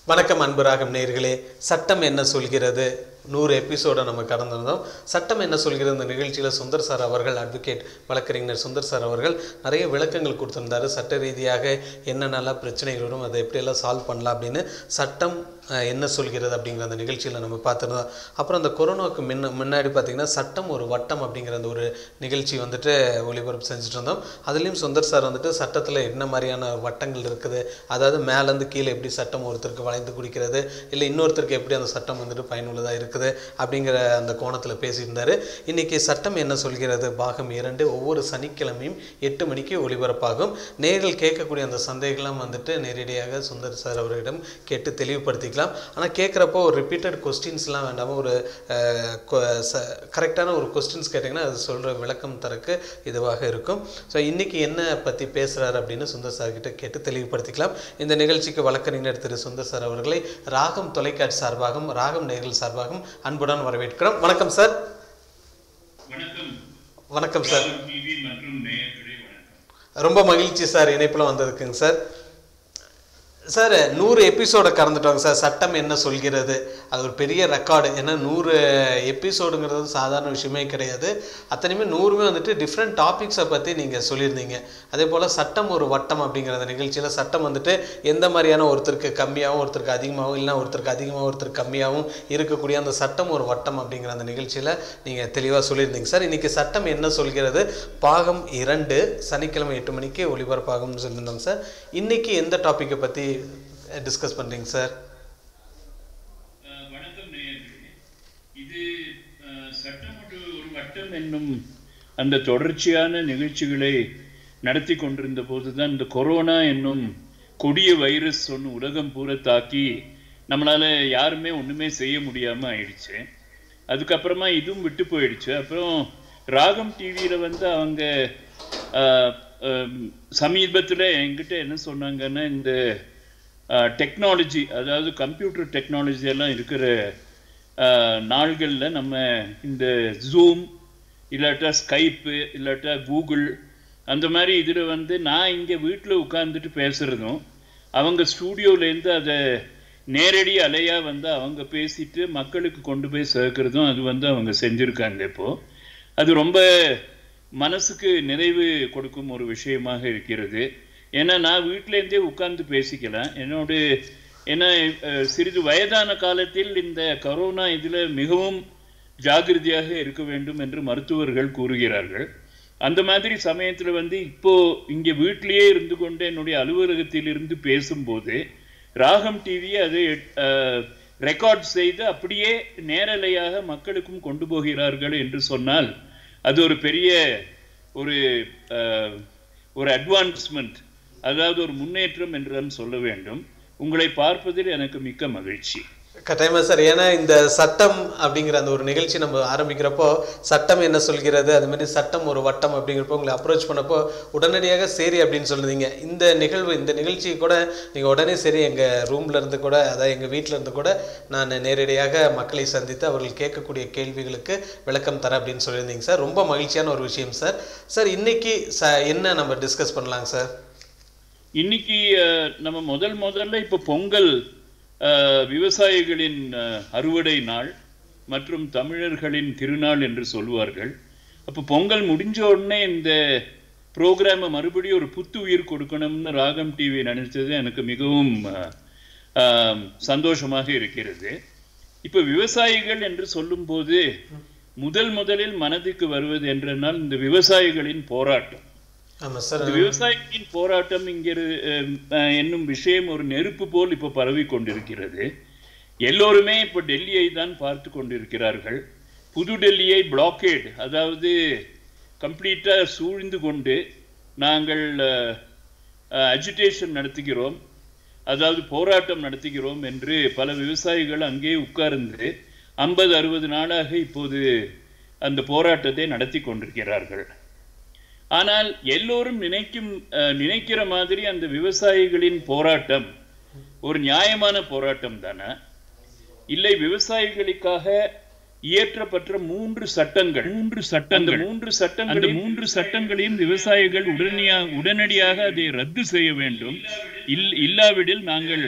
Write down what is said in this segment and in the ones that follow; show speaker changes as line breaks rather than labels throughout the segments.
வணக்கம் அன்பராகம் நேர்களே சட்டம் என்ன சொல்கிறது நூறு எபிசோடை நம்ம கடந்திருந்தோம் சட்டம் என்ன சொல்கிறது இந்த நிகழ்ச்சியில் சுந்தர் சார் அவர்கள் அட்வொகேட் வழக்கறிஞர் சுந்தர் சார் அவர்கள் நிறைய விளக்கங்கள் கொடுத்திருந்தாரு சட்ட ரீதியாக என்னென்னலாம் பிரச்சனைகள் வரும் அதை எப்படியெல்லாம் சால்வ் பண்ணலாம் அப்படின்னு சட்டம் அஹ், என்ன சொல்கிறது அப்படிங்கிற அந்த நிகழ்ச்சியில் நம்ம பார்த்துருந்தோம் அப்புறம் அந்த கொரோனாவுக்கு முன்ன முன்னாடி பார்த்திங்கன்னா சட்டம் ஒரு வட்டம் அப்படிங்கிற அந்த ஒரு நிகழ்ச்சி வந்துட்டு ஒளிபரப்பு செஞ்சுட்டு இருந்தோம் அதுலேயும் சுந்தர் சார் வந்துட்டு சட்டத்தில் என்ன மாதிரியான வட்டங்கள் இருக்குது அதாவது மேலேருந்து கீழே எப்படி சட்டம் ஒருத்தருக்கு வளைந்து குடிக்கிறது இல்லை இன்னொருத்தருக்கு எப்படி அந்த சட்டம் வந்துட்டு பயனுள்ளதாக இருக்குது அப்படிங்கிற அந்த கோணத்தில் பேசியிருந்தார் இன்றைக்கி சட்டம் என்ன சொல்கிறது பாகம் இரண்டு ஒவ்வொரு சனிக்கிழமையும் எட்டு மணிக்கு ஒளிபரப்பாகும் நேரில் கேட்கக்கூடிய அந்த சந்தேகம்லாம் வந்துட்டு நேரடியாக சுந்தர் சார் அவரிடம் கேட்டு தெளிவுபடுத்திக்கலாம் ஆனால் கேட்குறப்போ ஒரு ரிப்பீட்டட் கொஸ்டின்ஸ்லாம் வேண்டாமல் ஒரு கரெக்டான ஒரு கொஸ்டின்ஸ் கேட்டிங்கன்னா அது சொல்கிற விளக்கம் தரக்கு இதுவாக இருக்கும் ஸோ இன்றைக்கி என்ன பற்றி பேசுகிறாரு அப்படின்னு சுந்தர் சார் கிட்ட கேட்டு தெளிவுபடுத்திக்கலாம் இந்த நிகழ்ச்சிக்கு வழக்கறிஞர் திரு சுந்தர் சார் அவர்களை ராகம் தொலைக்காட்சி சார்பாகவும் ராகம் நேர்கள் சார்பாகவும் அன்புடன் வரவேற்கிறோம் வணக்கம் சார்
வணக்கம்
வணக்கம் சார்
ராகம் டிவி மற்றும் நேயர்களே வணக்கம்
ரொம்ப மகிழ்ச்சி சார் இணைப்பில் வந்ததுக்குங்க சார் சார் நூறு எபிசோடை கறந்துட்டோங்க சார் சட்டம் என்ன சொல்கிறது அது ஒரு பெரிய ரெக்கார்டு ஏன்னா நூறு எபிசோடுங்கிறது சாதாரண விஷயமே கிடையாது அத்தனையுமே நூறுமே வந்துட்டு டிஃப்ரெண்ட் டாபிக்ஸை பற்றி நீங்கள் சொல்லியிருந்தீங்க அதே போல் சட்டம் ஒரு வட்டம் அப்படிங்கிற அந்த நிகழ்ச்சியில் சட்டம் வந்துட்டு எந்த மாதிரியான ஒருத்தருக்கு கம்மியாகவும் ஒருத்தருக்கு அதிகமாகவும் இல்லைனா ஒருத்தருக்கு அதிகமாக ஒருத்தருக்கு கம்மியாகவும் இருக்கக்கூடிய அந்த சட்டம் ஒரு வட்டம் அப்படிங்கிற அந்த நிகழ்ச்சியில் நீங்கள் தெளிவாக சொல்லியிருந்தீங்க சார் இன்றைக்கி சட்டம் என்ன சொல்கிறது பாகம் இரண்டு சனிக்கிழமை எட்டு மணிக்கு ஒளிபரப்பாகும்னு சொல்லியிருந்தோங்க சார் இன்றைக்கி எந்த டாப்பிக்கை பற்றி டிஸ்கஸ் பண்ணுறீங்க சார்
அஹ், வணக்கம் நேயர்களே இது அஹ், சட்டம் ஒரு ஒரு வட்டம் என்னும் அந்த தொடர்ச்சியான நிகழ்ச்சிகளை நடத்தி கொண்டிருந்த போதுதான் இந்த கொரோனா என்னும் கொடிய வைரஸ் ஒன்று உலகம் பூரா தாக்கி நம்மளால யாருமே ஒண்ணுமே செய்ய முடியாம ஆயிடுச்சு அதுக்கப்புறமா இதுவும் விட்டு போயிடுச்சு அப்புறம் ராகம் டிவியில வந்து அவங்க ஆஹ், ஆம், சமீபத்துல என்கிட்ட என்ன சொன்னாங்கன்னா இந்த டெக்னாலஜி அதாவது கம்ப்யூட்டர் டெக்னாலஜி எல்லாம் இருக்கிற ஆஹ், நாள்கள்ல நம்ம இந்த ஜூம் இல்லாட்டா ஸ்கைப்பு இல்லாட்டா கூகுள் அந்த மாதிரி இதில் வந்து நான் இங்கே வீட்டில் உட்காந்துட்டு பேசுகிறதும் அவங்க ஸ்டூடியோலேருந்து அதை நேரடி அலையாக வந்து அவங்க பேசிட்டு மக்களுக்கு கொண்டு போய் சேர்க்கறதும் அது வந்து அவங்க செஞ்சுருக்காங்க இப்போது அது ரொம்ப மனசுக்கு நிறைவு கொடுக்கும் ஒரு விஷயமாக இருக்கிறது ஏன்னா நான் வீட்டிலேருந்தே உட்கார்ந்து பேசிக்கலாம் என்னோட ஏன்னா அஹ், சிறிது வயதான காலத்தில் இந்த கரோனா இதில் மிகவும் ஜாகிரதையாக இருக்க வேண்டும் என்று மருத்துவர்கள் கூறுகிறார்கள் அந்த மாதிரி சமயத்துல வந்து இப்போ இங்க வீட்டிலேயே இருந்து கொண்டு என்னுடைய அலுவலகத்தில் இருந்து பேசும்போது ராகம் டிவி அதை ரெக்கார்ட் செய்து அப்படியே நேரலையாக மக்களுக்கும் கொண்டு போகிறார்கள் என்று சொன்னால் அது ஒரு பெரிய ஒரு அஹ், ஒரு அட்வான்ஸ்மெண்ட் அதாவது ஒரு முன்னேற்றம் என்றுதான் சொல்ல வேண்டும் உங்களை பார்ப்பதில் எனக்கு மிக்க மகிழ்ச்சி
கட்டாயமா சார் ஏன்னா இந்த சட்டம் அப்படிங்கிற அந்த ஒரு நிகழ்ச்சி நம்ம ஆரம்பிக்கிறப்போ சட்டம் என்ன சொல்கிறது அது மாதிரி சட்டம் ஒரு வட்டம் அப்படிங்கிறப்போ உங்களை அப்ரோச் பண்ணப்போ உடனடியாக சரி அப்படின்னு சொல்லுதீங்க இந்த நிகழ்வு இந்த நிகழ்ச்சி கூட நீங்கள் உடனே சரி எங்கள் ரூம்ல இருந்து கூட அதாவது எங்கள் வீட்டில் இருந்து கூட நான் நேரடியாக மக்களை சந்தித்து அவர்கள் கேட்கக்கூடிய கேள்விகளுக்கு விளக்கம் தரேன் அப்படின்னு சொல்லியிருந்தீங்க சார் ரொம்ப மகிழ்ச்சியான ஒரு விஷயம் சார் சார் இன்னைக்கு ச என்ன நம்ம டிஸ்கஸ் பண்ணலாங்க சார்
இன்னைக்கு அஹ், நம்ம முதல் முதல்ல இப்போ பொங்கல் அஹ், விவசாயிகளின் அஹ், அறுவடை நாள் மற்றும் தமிழர்களின் திருநாள் என்று சொல்வார்கள் அப்போ பொங்கல் முடிஞ்ச உடனே இந்த ப்ரோக்ராமை மறுபடியும் ஒரு புத்து உயிர் கொடுக்கணும்னு ராகம் டிவி நினைச்சது எனக்கு மிகவும் அஹ், அஹ், சந்தோஷமாக இருக்கிறது இப்போ விவசாயிகள் என்று சொல்லும்போது முதல் முதலில் மனதுக்கு வருவது என்றனால் இந்த விவசாயிகளின் போராட்டம்
ஆமாம் சார்
இந்த விவசாயிகளின் போராட்டம் இங்க இரு- அஹ் அஹ் என்னும் விஷயம் ஒரு நெருப்பு போல் இப்ப பரவி கொண்டிருக்கிறது எல்லோருமே இப்ப டெல்லியை தான் பார்த்து கொண்டிருக்கிறார்கள் புது டெல்லியை பிளாக்கேட் அதாவது கம்ப்ளீட்டா சூழ்ந்து கொண்டு நாங்கள் அஜிடேஷன் நடத்துகிறோம் அதாவது போராட்டம் நடத்துகிறோம் என்று பல விவசாயிகள் அங்கே உட்கார்ந்து ஐம்பது அறுபது நாளாக இப்போது அந்த போராட்டத்தை நடத்தி கொண்டிருக்கிறார்கள் ஆனால் எல்லோரும் நினைக்கும் அஹ், நினைக்கிற மாதிரி அந்த விவசாயிகளின் போராட்டம் ஒரு நியாயமான போராட்டம் தானே இல்லை விவசாயிகளுக்காக இயற்றப்பட்ட மூன்று சட்டங்கள் மூன்று சட்டங்கள் மூன்று சட்டங்கள் அந்த மூன்று சட்டங்களையும் விவசாயிகள் உடனடியாக உடனடியாக அதை ரத்து செய்ய வேண்டும் இல் இல்லாவிடில் நாங்கள்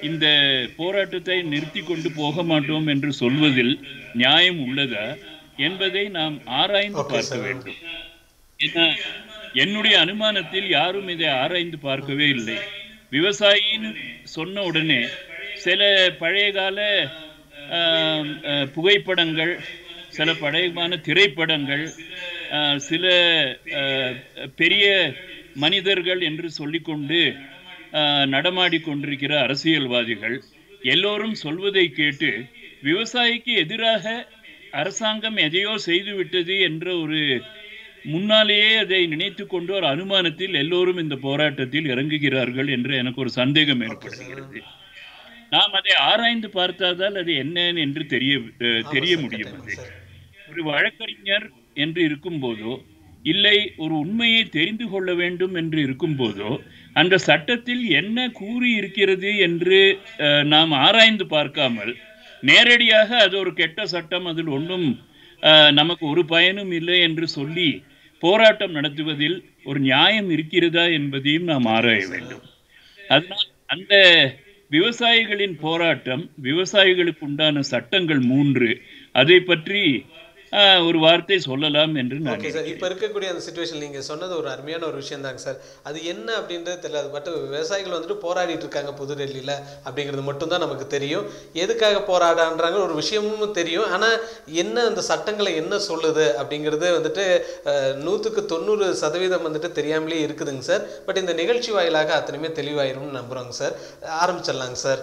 இந்த போராட்டத்தை நிறுத்தி கொண்டு போக மாட்டோம் என்று சொல்வதில் நியாயம் உள்ளதா என்பதை நாம் ஆராய்ந்து
Okay,
பார்க்க
sir.
வேண்டும் ஏன்னா, என்னுடைய அனுமானத்தில் யாரும் இதை ஆராய்ந்து பார்க்கவே இல்லை விவசாயின்னு சொன்ன உடனே சில பழைய கால ஆம், அஹ், புகைப்படங்கள் சில பழையமான திரைப்படங்கள் அஹ், சில அஹ், பெரிய மனிதர்கள் என்று சொல்லிக்கொண்டு அஹ், நடமாடிக் கொண்டிருக்கிற அரசியல்வாதிகள் எல்லோரும் சொல்வதை கேட்டு விவசாயிக்கு எதிராக அரசாங்கம் எதையோ செய்துவிட்டது என்ற ஒரு முன்னாலேயே அதை நினைத்து கொண்டு ஒரு அனுமானத்தில் எல்லோரும் இந்த போராட்டத்தில் இறங்குகிறார்கள் என்று எனக்கு ஒரு சந்தேகம் ஏற்படுகிறது நாம் அதை ஆராய்ந்து பார்த்தால் அது என்ன என்று தெரிய அஹ், தெரிய முடியும் அது ஒரு வழக்கறிஞர் என்று இருக்கும்போதோ இல்லை ஒரு உண்மையை தெரிந்து கொள்ள வேண்டும் என்று இருக்கும்போதோ அந்த சட்டத்தில் என்ன கூறி இருக்கிறது என்று அஹ், நாம் ஆராய்ந்து பார்க்காமல் நேரடியாக அது ஒரு கெட்ட சட்டம் அதில் ஒன்றும் அஹ், நமக்கு ஒரு பயனும் இல்லை என்று சொல்லி போராட்டம் நடத்துவதில் ஒரு நியாயம் இருக்கிறதா என்பதையும் நாம் ஆராய வேண்டும் அதனால் அந்த விவசாயிகளின் போராட்டம் விவசாயிகளுக்கு உண்டான சட்டங்கள் மூன்று அதை பற்றி ஆஹ், ஒரு வார்த்தை சொல்லலாம் என்று நான்
ஓகே சார் இப்போ இருக்கக்கூடிய அந்த சுச்சுவேஷன் நீங்கள் சொன்னது ஒரு அருமையான ஒரு விஷயம் தாங்க சார் அது என்ன அப்படின்றது தெரியல பட் விவசாயிகள் வந்துட்டு போராடிட்டு இருக்காங்க புதுடெல்லியில் அப்படிங்கிறது மட்டும்தான் நமக்கு தெரியும் எதுக்காக போராடான்றாங்க ஒரு விஷயமும் தெரியும் ஆனால் என்ன அந்த சட்டங்களை என்ன சொல்லுது அப்படிங்கிறது வந்துட்டு அஹ், நூற்றுக்கு தொண்ணூறு சதவீதம் வந்துட்டு தெரியாமலே இருக்குதுங்க சார் பட் இந்த நிகழ்ச்சி வாயிலாக அத்தனையுமே தெளிவாயிரும்னு நம்புகிறோங்க சார் ஆரம்பிச்சிடலாங்க சார்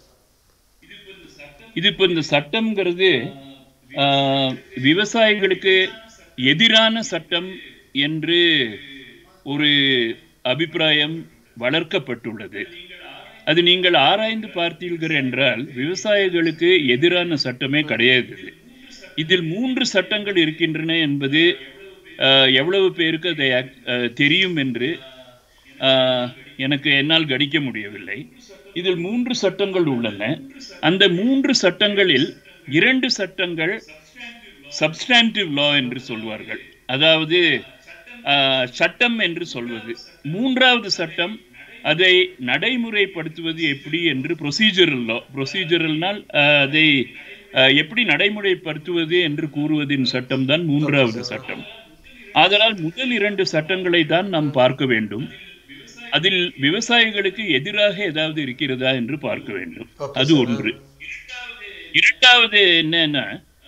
இது இப்போ இந்த சட்டம்ங்கிறது ஆஹ், விவசாயிகளுக்கு எதிரான சட்டம் என்று ஒரு அபிப்பிராயம் வளர்க்கப்பட்டுள்ளது அது நீங்கள் ஆராய்ந்து பார்த்தீர்கள் என்றால் விவசாயிகளுக்கு எதிரான சட்டமே கிடையாது இது. இதில் மூன்று சட்டங்கள் இருக்கின்றன என்பது ஆஹ், எவ்வளவு பேருக்கு அதை ஆஹ், தெரியும் என்று ஆஹ், எனக்கு என்னால் கணிக்க முடியவில்லை இதில் மூன்று சட்டங்கள் உள்ளன அந்த மூன்று சட்டங்களில் இரண்டு சட்டங்கள் சப்ஸ்டாண்டிவ் லா என்று சொல்வார்கள் அதாவது ஆஹ், சட்டம் என்று சொல்வது மூன்றாவது சட்டம் அதை நடைமுறைப்படுத்துவது எப்படி என்று ப்ரொசீஜரல் லா ப்ரொசீஜரல்னால் அதை ஆஹ், எப்படி நடைமுறைப்படுத்துவது என்று கூறுவதின் சட்டம் தான் மூன்றாவது சட்டம் ஆதலால் முதல் இரண்டு சட்டங்களை தான் நாம் பார்க்க வேண்டும் அதில் விவசாயிகளுக்கு எதிராக ஏதாவது இருக்கிறதா என்று பார்க்க வேண்டும்
Okay,
அது
sir.
ஒன்று இரண்டாவது என்னன்னா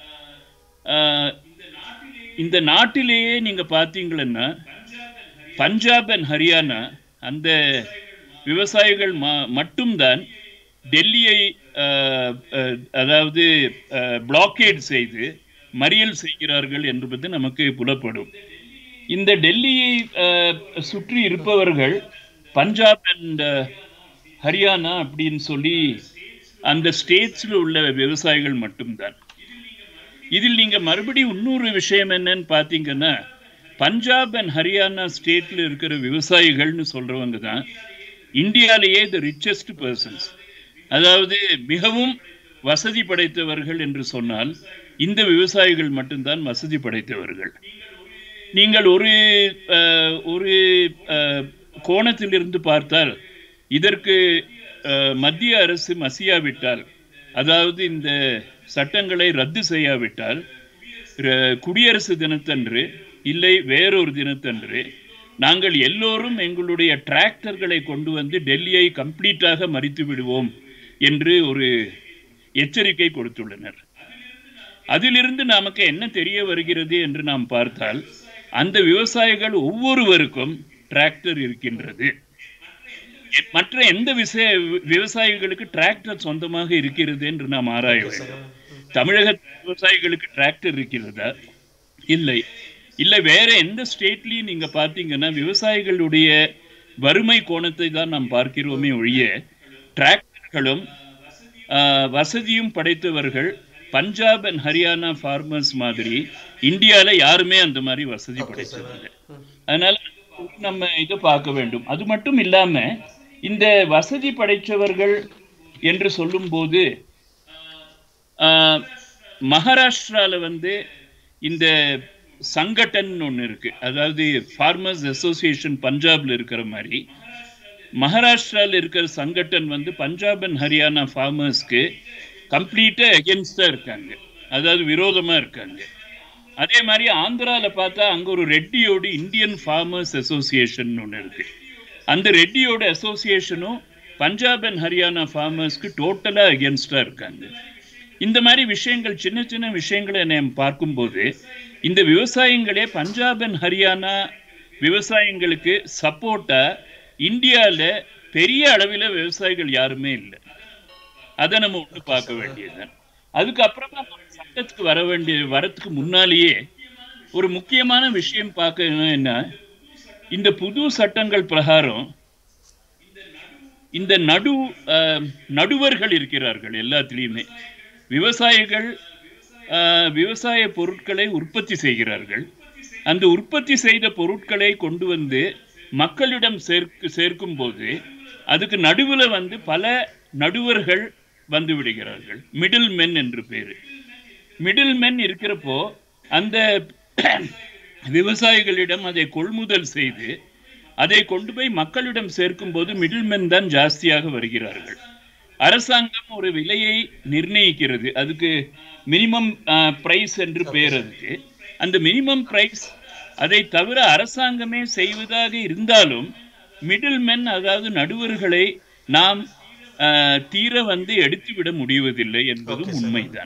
ஆஹ், இந்த நாட்டிலேயே நீங்க பார்த்தீங்கன்னா பஞ்சாப் அண்ட் ஹரியானா அந்த விவசாயிகள் ம- மட்டும்தான் டெல்லியை ஆஹ், ஆஹ், அதாவது பிளாக்கேட் செய்து மறியல் செய்கிறார்கள் என்பது நமக்கு புலப்படும் இந்த டெல்லியை ஆஹ், சுற்றி இருப்பவர்கள் பஞ்சாப் அண்ட் ஹரியானா அப்படின்னு சொல்லி அந்த ஸ்டேட்ஸில் உள்ள விவசாயிகள் மட்டும்தான் இதில் நீங்க மறுபடியும் இன்னொரு விஷயம் என்னன்னு பார்த்தீங்கன்னா பஞ்சாப் அண்ட் ஹரியானா ஸ்டேட்ல இருக்கிற விவசாயிகள்னு சொல்றவங்க தான் இந்தியாலேயே த ரிச்சஸ்ட் பர்சன்ஸ் அதாவது மிகவும் வசதி படைத்தவர்கள் என்று சொன்னால் இந்த விவசாயிகள் மட்டும்தான் வசதி படைத்தவர்கள் நீங்கள் ஒரு அஹ், ஒரு அஹ், கோணத்திலிருந்து பார்த்தால் இதற்கு அஹ், மத்திய அரசு மசியாவிட்டால் அதாவது இந்த சட்டங்களை ரத்து செய்யாவிட்டால் ர- குடியரசு தினத்தன்று இல்லை வேறொரு தினத்தன்று நாங்கள் எல்லோரும் எங்களுடைய டிராக்டர்களை கொண்டு வந்து டெல்லியை கம்ப்ளீட்டாக மறித்து விடுவோம் என்று ஒரு எச்சரிக்கை கொடுத்துள்ளனர் அதிலிருந்து நமக்கு என்ன தெரிய வருகிறது என்று நாம் பார்த்தால் அந்த விவசாயிகள் ஒவ்வொருவருக்கும் டிராக்டர் இருக்கின்றது மற்ற எந்த விசய விவசாயிகளுக்கு டிராக்டர் சொந்தமாக இருக்கிறது என்று நாம் ஆராய வேண்டும் தமிழக விவசாயிகளுக்கு டிராக்டர் இருக்கிறதா இல்லை இல்லை வேற எந்த ஸ்டேட்லயும் நீங்க பார்த்தீங்கன்னா விவசாயிகளுடைய வறுமை கோணத்தை தான் நாம் பார்க்கிறோமே ஒழிய டிராக்டர்களும் ஆஹ், வசதியும் படைத்தவர்கள் பஞ்சாப் அண்ட் ஹரியானா ஃபார்மர்ஸ் மாதிரி இந்தியால யாருமே அந்த மாதிரி வசதி படைத்ததில்லை அதனால நம்ம இதை பார்க்க வேண்டும் அது மட்டும் இல்லாம இந்த வசதி படைத்தவர்கள் என்று சொல்லும்போது ஆஹ், மகாராஷ்டிரால வந்து இந்த சங்கட்டன் ஒன்று இருக்கு அதாவது ஃபார்மர்ஸ் அசோசியேஷன் பஞ்சாப்ல இருக்கிற மாதிரி மகாராஷ்டிரால இருக்கிற சங்கட்டன் வந்து பஞ்சாப் அண்ட் ஹரியானா ஃபார்மர்ஸ்க்கு கம்ப்ளீட்டா எகென்ஸ்டா இருக்காங்க அதாவது விரோதமா இருக்காங்க அதே மாதிரி ஆந்திரால பார்த்தா அங்க ஒரு ரெட்டியோட இந்தியன் ஃபார்மர்ஸ் அசோசியேஷன் ஒன்று இருக்கு அந்த ரெட்டியோட அசோசியேஷனும் பஞ்சாப் அண்ட் ஹரியானா ஃபார்மர்ஸ்க்கு டோட்டலா அகேன்ஸ்டா இருக்காங்க இந்த மாதிரி விஷயங்கள் சின்ன சின்ன விஷயங்களை நாம் பார்க்கும்போது இந்த விவசாயிகளே பஞ்சாப் அண்ட் ஹரியானா விவசாயிங்களுக்கு சப்போர்ட்டா இந்தியாவில் பெரிய அளவில் விவசாயிகள் யாருமே இல்லை அதை நம்ம ஒன்று பார்க்க வேண்டியதுதான் அதுக்கப்புறமா நம்ம சட்டத்துக்கு வர வேண்டிய வரத்துக்கு முன்னாலேயே ஒரு முக்கியமான விஷயம் பார்க்கணும் என்ன இந்த புது சட்டங்கள் பிரகாரம் இந்த நடு அஹ், நடுவர்கள் இருக்கிறார்கள் எல்லாத்துலேயுமே விவசாயிகள் அஹ், விவசாய பொருட்களை உற்பத்தி செய்கிறார்கள் அந்த உற்பத்தி செய்த பொருட்களை கொண்டு வந்து மக்களிடம் சேர்க்கு சேர்க்கும் போது அதுக்கு நடுவில் வந்து பல நடுவர்கள் வந்து விடுகிறார்கள் மிடில் மென் என்று பேரு மிடில் மென் இருக்கிறப்போ அந்த விவசாயிகளிடம் அதை கொள்முதல் செய்து அதை கொண்டு போய் மக்களிடம் சேர்க்கும் போது மிடில் மென் தான் ஜாஸ்தியாக வருகிறார்கள் அரசாங்கம் ஒரு விலையை நிர்ணயிக்கிறது அதுக்கு மினிமம் பிரைஸ் என்று பெயர் அதுக்கு அந்த மினிமம் பிரைஸ் அதை தவிர அரசாங்கமே செய்வதாக இருந்தாலும் மிடில் மென் அதாவது நடுவர்களை நாம் ஆஹ், தீர வந்து எடுத்துவிட முடிவதில்லை என்பதும்
Okay, sir.
உண்மைதான்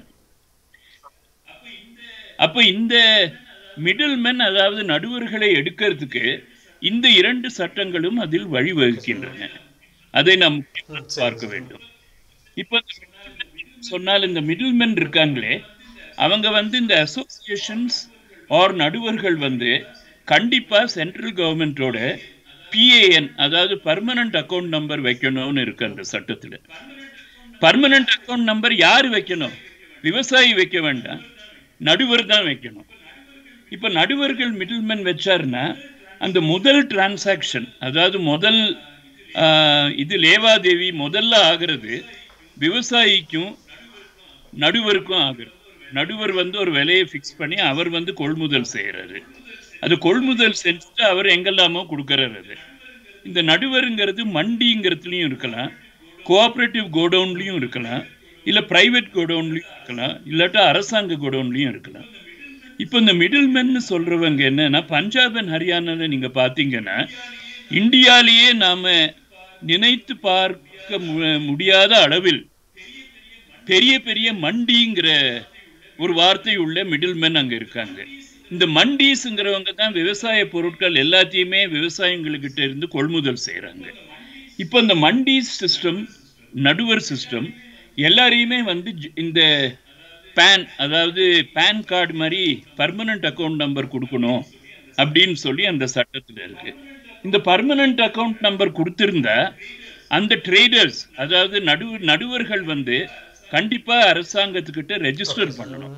அப்ப இந்த மிடில் மென் அதாவது நடுவர்களை எடுக்கிறதுக்கு இந்த இரண்டு சட்டங்களும் அதில் வழிவகுக்கின்றன அதை நாம்
ம், சரி,
பார்க்க
சரி.
வேண்டும் இப்போ இந்த middlemen சொன்னால் இந்த மிடில்மென் இருக்காங்களே அவங்க வந்து இந்த அசோசியேஷன்ஸ் ஆர் நடுவர்கள் வந்து கண்டிப்பா சென்ட்ரல் கவர்மெண்டோட பிஏஎன் அதாவது பர்மனன்ட் அக்கவுண்ட் நம்பர் வைக்கணும்னு இருக்கு அந்த சட்டத்துல பர்மனன்ட் அக்கவுண்ட் நம்பர் யார் வைக்கணும் விவசாயி வைக்க வேண்டாம் நடுவர் தான் வைக்கணும் இப்போ நடுவர்கள் மிடில்மேன் வச்சாருன்னா அந்த முதல் டிரான்சாக்ஷன் அதாவது முதல் ஆஹ், இது லேவாதேவி முதல்ல ஆகிறது விவசாயிக்கும் நடுவருக்கும் ஆகுது நடுவர் வந்து ஒரு விலையை ஃபிக்ஸ் பண்ணி அவர் வந்து கொள்முதல் செய்யறாரு அது கொள்முதல் செஞ்சுட்டு அவர் எங்கெல்லாமோ கொடுக்கறாரு அது இந்த நடுவருங்கிறது மண்டிங்கிறதுலையும் இருக்கலாம் கோஆப்ரேட்டிவ் கோடவுன்லையும் இருக்கலாம் இல்லை பிரைவேட் கோடவுன்லையும் இருக்கலாம் இல்லாட்டா அரசாங்க கோடவுன்லையும் இருக்கலாம் இப்போ இந்த மிடில்மென்னு சொல்றவங்க என்னன்னா பஞ்சாப் அண்ட் ஹரியானால நீங்க பார்த்தீங்கன்னா இந்தியாலேயே நாம நினைத்து பார்க்க மு- முடியாத அளவில் பெரிய பெரிய மண்டிங்கிற ஒரு வார்த்தை உள்ள மிடில்மென் அங்க இருக்காங்க இந்த மண்டீஸ்ங்கிறவங்க தான் விவசாய பொருட்கள் எல்லாத்தையுமே விவசாயிங்கள்கிட்ட இருந்து கொள்முதல் செய்றாங்க இப்போ இந்த மண்டி சிஸ்டம் நடுவர் சிஸ்டம் எல்லாரையுமே வந்து ஜ- இந்த பேன் அதாவது பேன் கார்டு மாதிரி பர்மனன்ட் அக்கவுண்ட் நம்பர் கொடுக்கணும் அப்படின்னு சொல்லி அந்த சட்டத்தில் இருக்கு இந்த பர்மனன்ட் அக்கவுண்ட் நம்பர் கொடுத்திருந்தா அந்த ட்ரேடர்ஸ் அதாவது நடு நடுவர்கள் வந்து கண்டிப்பா அரசாங்கத்துக்கிட்ட ரெஜிஸ்டர் பண்ணணும்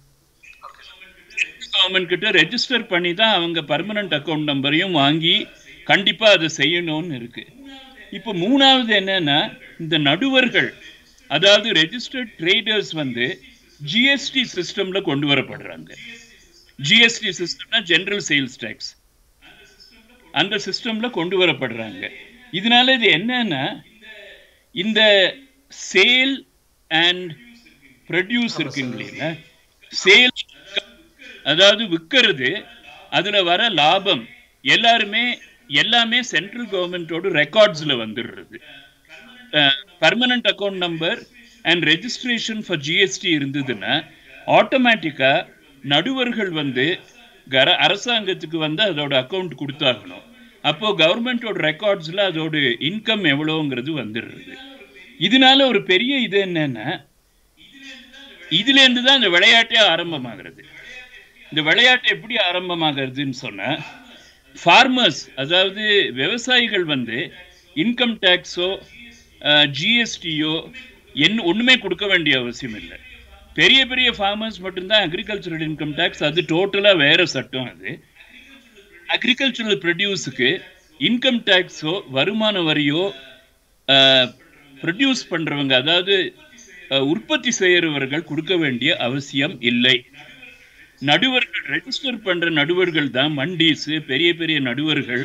கவர்மெண்ட் கிட்ட ரெஜிஸ்டர் பண்ணி தான் அவங்க பர்மனன்ட் அக்கவுண்ட் நம்பரையும் வாங்கி கண்டிப்பா அதை செய்யணும்னு இருக்கு இப்போ மூணாவது என்னன்னா இந்த நடுவர்கள் அதாவது ரெஜிஸ்டர்ட் ட்ரேடர்ஸ் வந்து ஜிஎஸ்டி சிஸ்டம்ல கொண்டு வரப்படுறாங்க ஜிஎஸ்டி சிஸ்டம்னா ஜெனரல் சேல்ஸ் டேக்ஸ் அந்த சிஸ்டம்ல கொண்டு வரப்படுறாங்க இதனால இது என்னன்னா இந்த சேல் அண்ட் ப்ரொடியூஸ் இருக்குங்க இல்லையா சேல் அதாவது விற்கிறது அதுல வர லாபம் எல்லாருமே எல்லாமே சென்ட்ரல் கவர்மெண்டோட ரெக்கார்ட்ஸ்ல வந்துடுறது permanent account number and registration for GST இருந்ததுன்னா ஆட்டோமேட்டிக்கா நடுவர்கள் வந்து கர அரசாங்கத்துக்கு வந்து அதோட அக்கவுண்ட் கொடுத்தாகணும் அப்போ கவர்மெண்டோட ரெக்கார்ட்ஸ்ல அதோட இன்கம் எவ்வளோங்கிறது வந்துடுறது இதனால ஒரு பெரிய இது என்னன்னா இதுல இருந்து தான் இந்த விளையாட்டே ஆரம்பமாகிறது இந்த விளையாட்டு எப்படி ஆரம்பமாகிறதுன்னு சொன்னா ஃபார்மர்ஸ் அதாவது விவசாயிகள் வந்து இன்கம் டேக்ஸோ ஜிஎஸ்டியோ என்ன ஒண்ணுமே கொடுக்க வேண்டிய அவசியம் இல்லை பெரிய பெரிய ஃபார்மர்ஸ் மட்டும்தான் அக்ரிகல்ச்சரல் இன்கம் டேக்ஸ் அது டோட்டலா வேற சட்டம் அது அக்ரிகல்ச்சரல் ப்ரொடியூஸுக்கு இன்கம் டேக்ஸோ வருமான வரியோ ப்ரொடியூஸ் பண்றவங்க அதாவது அஹ், உற்பத்தி செய்யறவர்கள் கொடுக்க வேண்டிய அவசியம் இல்லை நடுவர்கள் ரெஜிஸ்டர் பண்ற நடுவர்கள் தான் மண்டீஸ் பெரிய பெரிய நடுவர்கள்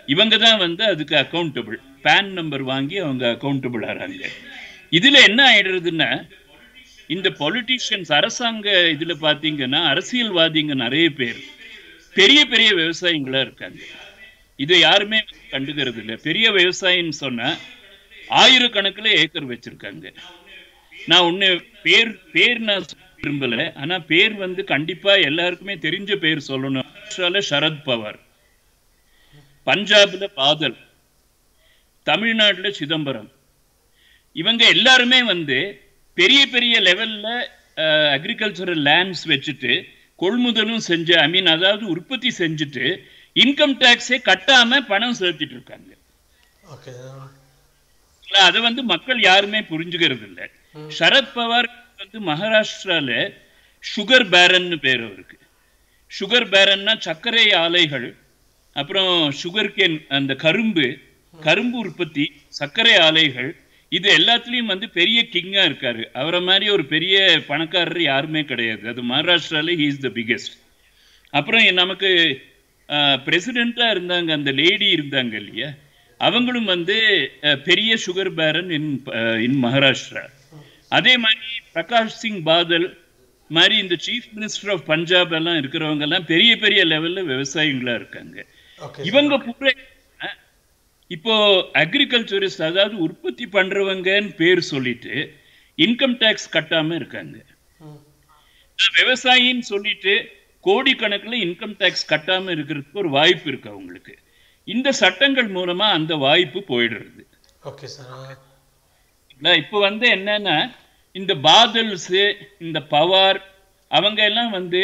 இவங்க தான் வந்து அதுக்கு அக்கௌண்டபிள் பேன் நம்பர் வாங்கி அவங்க அக்கௌண்டபிள் ஆறாங்க இதுல என்ன ஆயிடுறதுன்னா இந்த பொலிட்டிஷியன்ஸ் அரசாங்க இதுல பாத்தீங்கன்னா அரசியல்வாதிங்க நிறைய பேர் பெரிய பெரிய விவசாயிங்களா இருக்காங்க இதை யாருமே கண்டுக்கிறது இல்லை பெரிய விவசாயின்னு சொன்னா ஆயிரக்கணக்கில் ஏக்கர் வச்சிருக்காங்க நான் ஒண்ணு பேர் பேர் நான் சொல்ல விரும்பல ஆனா பேர் வந்து கண்டிப்பா எல்லாருக்குமே தெரிஞ்ச பேர் சொல்லணும் மகாராஷ்டிரால சரத் பவார் பஞ்சாப்ல பாதல் தமிழ்நாட்டுல சிதம்பரம் இவங்க எல்லாருமே வந்து பெரிய பெரிய லெவல்ல அக்ரிகல்ச்சரல் லேண்ட்ஸ் வச்சுட்டு கொள்முதலும் செஞ்சு ஐ மீன் அதாவது உற்பத்தி செஞ்சுட்டு இன்கம் டேக்ஸே கட்டாம பணம் செலுத்திட்டு இருக்காங்க
ஓகே
இல்ல, அதை வந்து மக்கள் யாருமே புரிஞ்சுக்கிறது இல்ல சரத் பவார் வந்து மகாராஷ்டிரால சுகர் பேரன்னு பேர் அவருக்கு சுகர் பேரன்னா சர்க்கரை ஆலைகள் அப்புறம் சுகர் கேன் அந்த கரும்பு கரும்பு உற்பத்தி சர்க்கரை ஆலைகள் இது எல்லாத்துலயும் வந்து பெரிய கிங்கா இருக்காரு அவரை மாதிரி ஒரு பெரிய பணக்காரர் யாருமே கிடையாது அது மகாராஷ்டிரால ஹீ இஸ் த பிகெஸ்ட் அப்புறம் நமக்கு பிரசிடெண்டா இருந்தாங்க அந்த லேடி இருந்தாங்க இல்லையா அவங்களும் வந்து அஹ், பெரிய சுகர் பேரன் இன் இன் மகாராஷ்டிரா அதே மாதிரி பிரகாஷ் சிங் பாதல் மாதிரி இந்த சீஃப் மினிஸ்டர் ஆஃப் பஞ்சாப் எல்லாம் இருக்கிறவங்க எல்லாம் பெரிய பெரிய லெவல்ல விவசாயிகளா இருக்காங்க
ஓகே
இவங்க பூரா அஹ், இப்போ அக்ரிகல்ச்சரிஸ்ட் அதாவது உற்பத்தி பண்றவங்கன்னு பேர் சொல்லிட்டு இன்கம் டேக்ஸ் கட்டாம இருக்காங்க நான் விவசாயின்னு சொல்லிட்டு கோடிக்கணக்கில் இன்கம் டேக்ஸ் கட்டாம இருக்கிறதுக்கு ஒரு வாய்ப்பு இருக்கு அவங்களுக்கு இந்த சட்டங்கள் மூலமா அந்த வாய்ப்பு போயிடுறது
ஓகே சார்
இல்ல, இப்போ வந்து என்னன்னா இந்த பாதல்ஸ் இந்த பவார் அவங்க எல்லாம் வந்து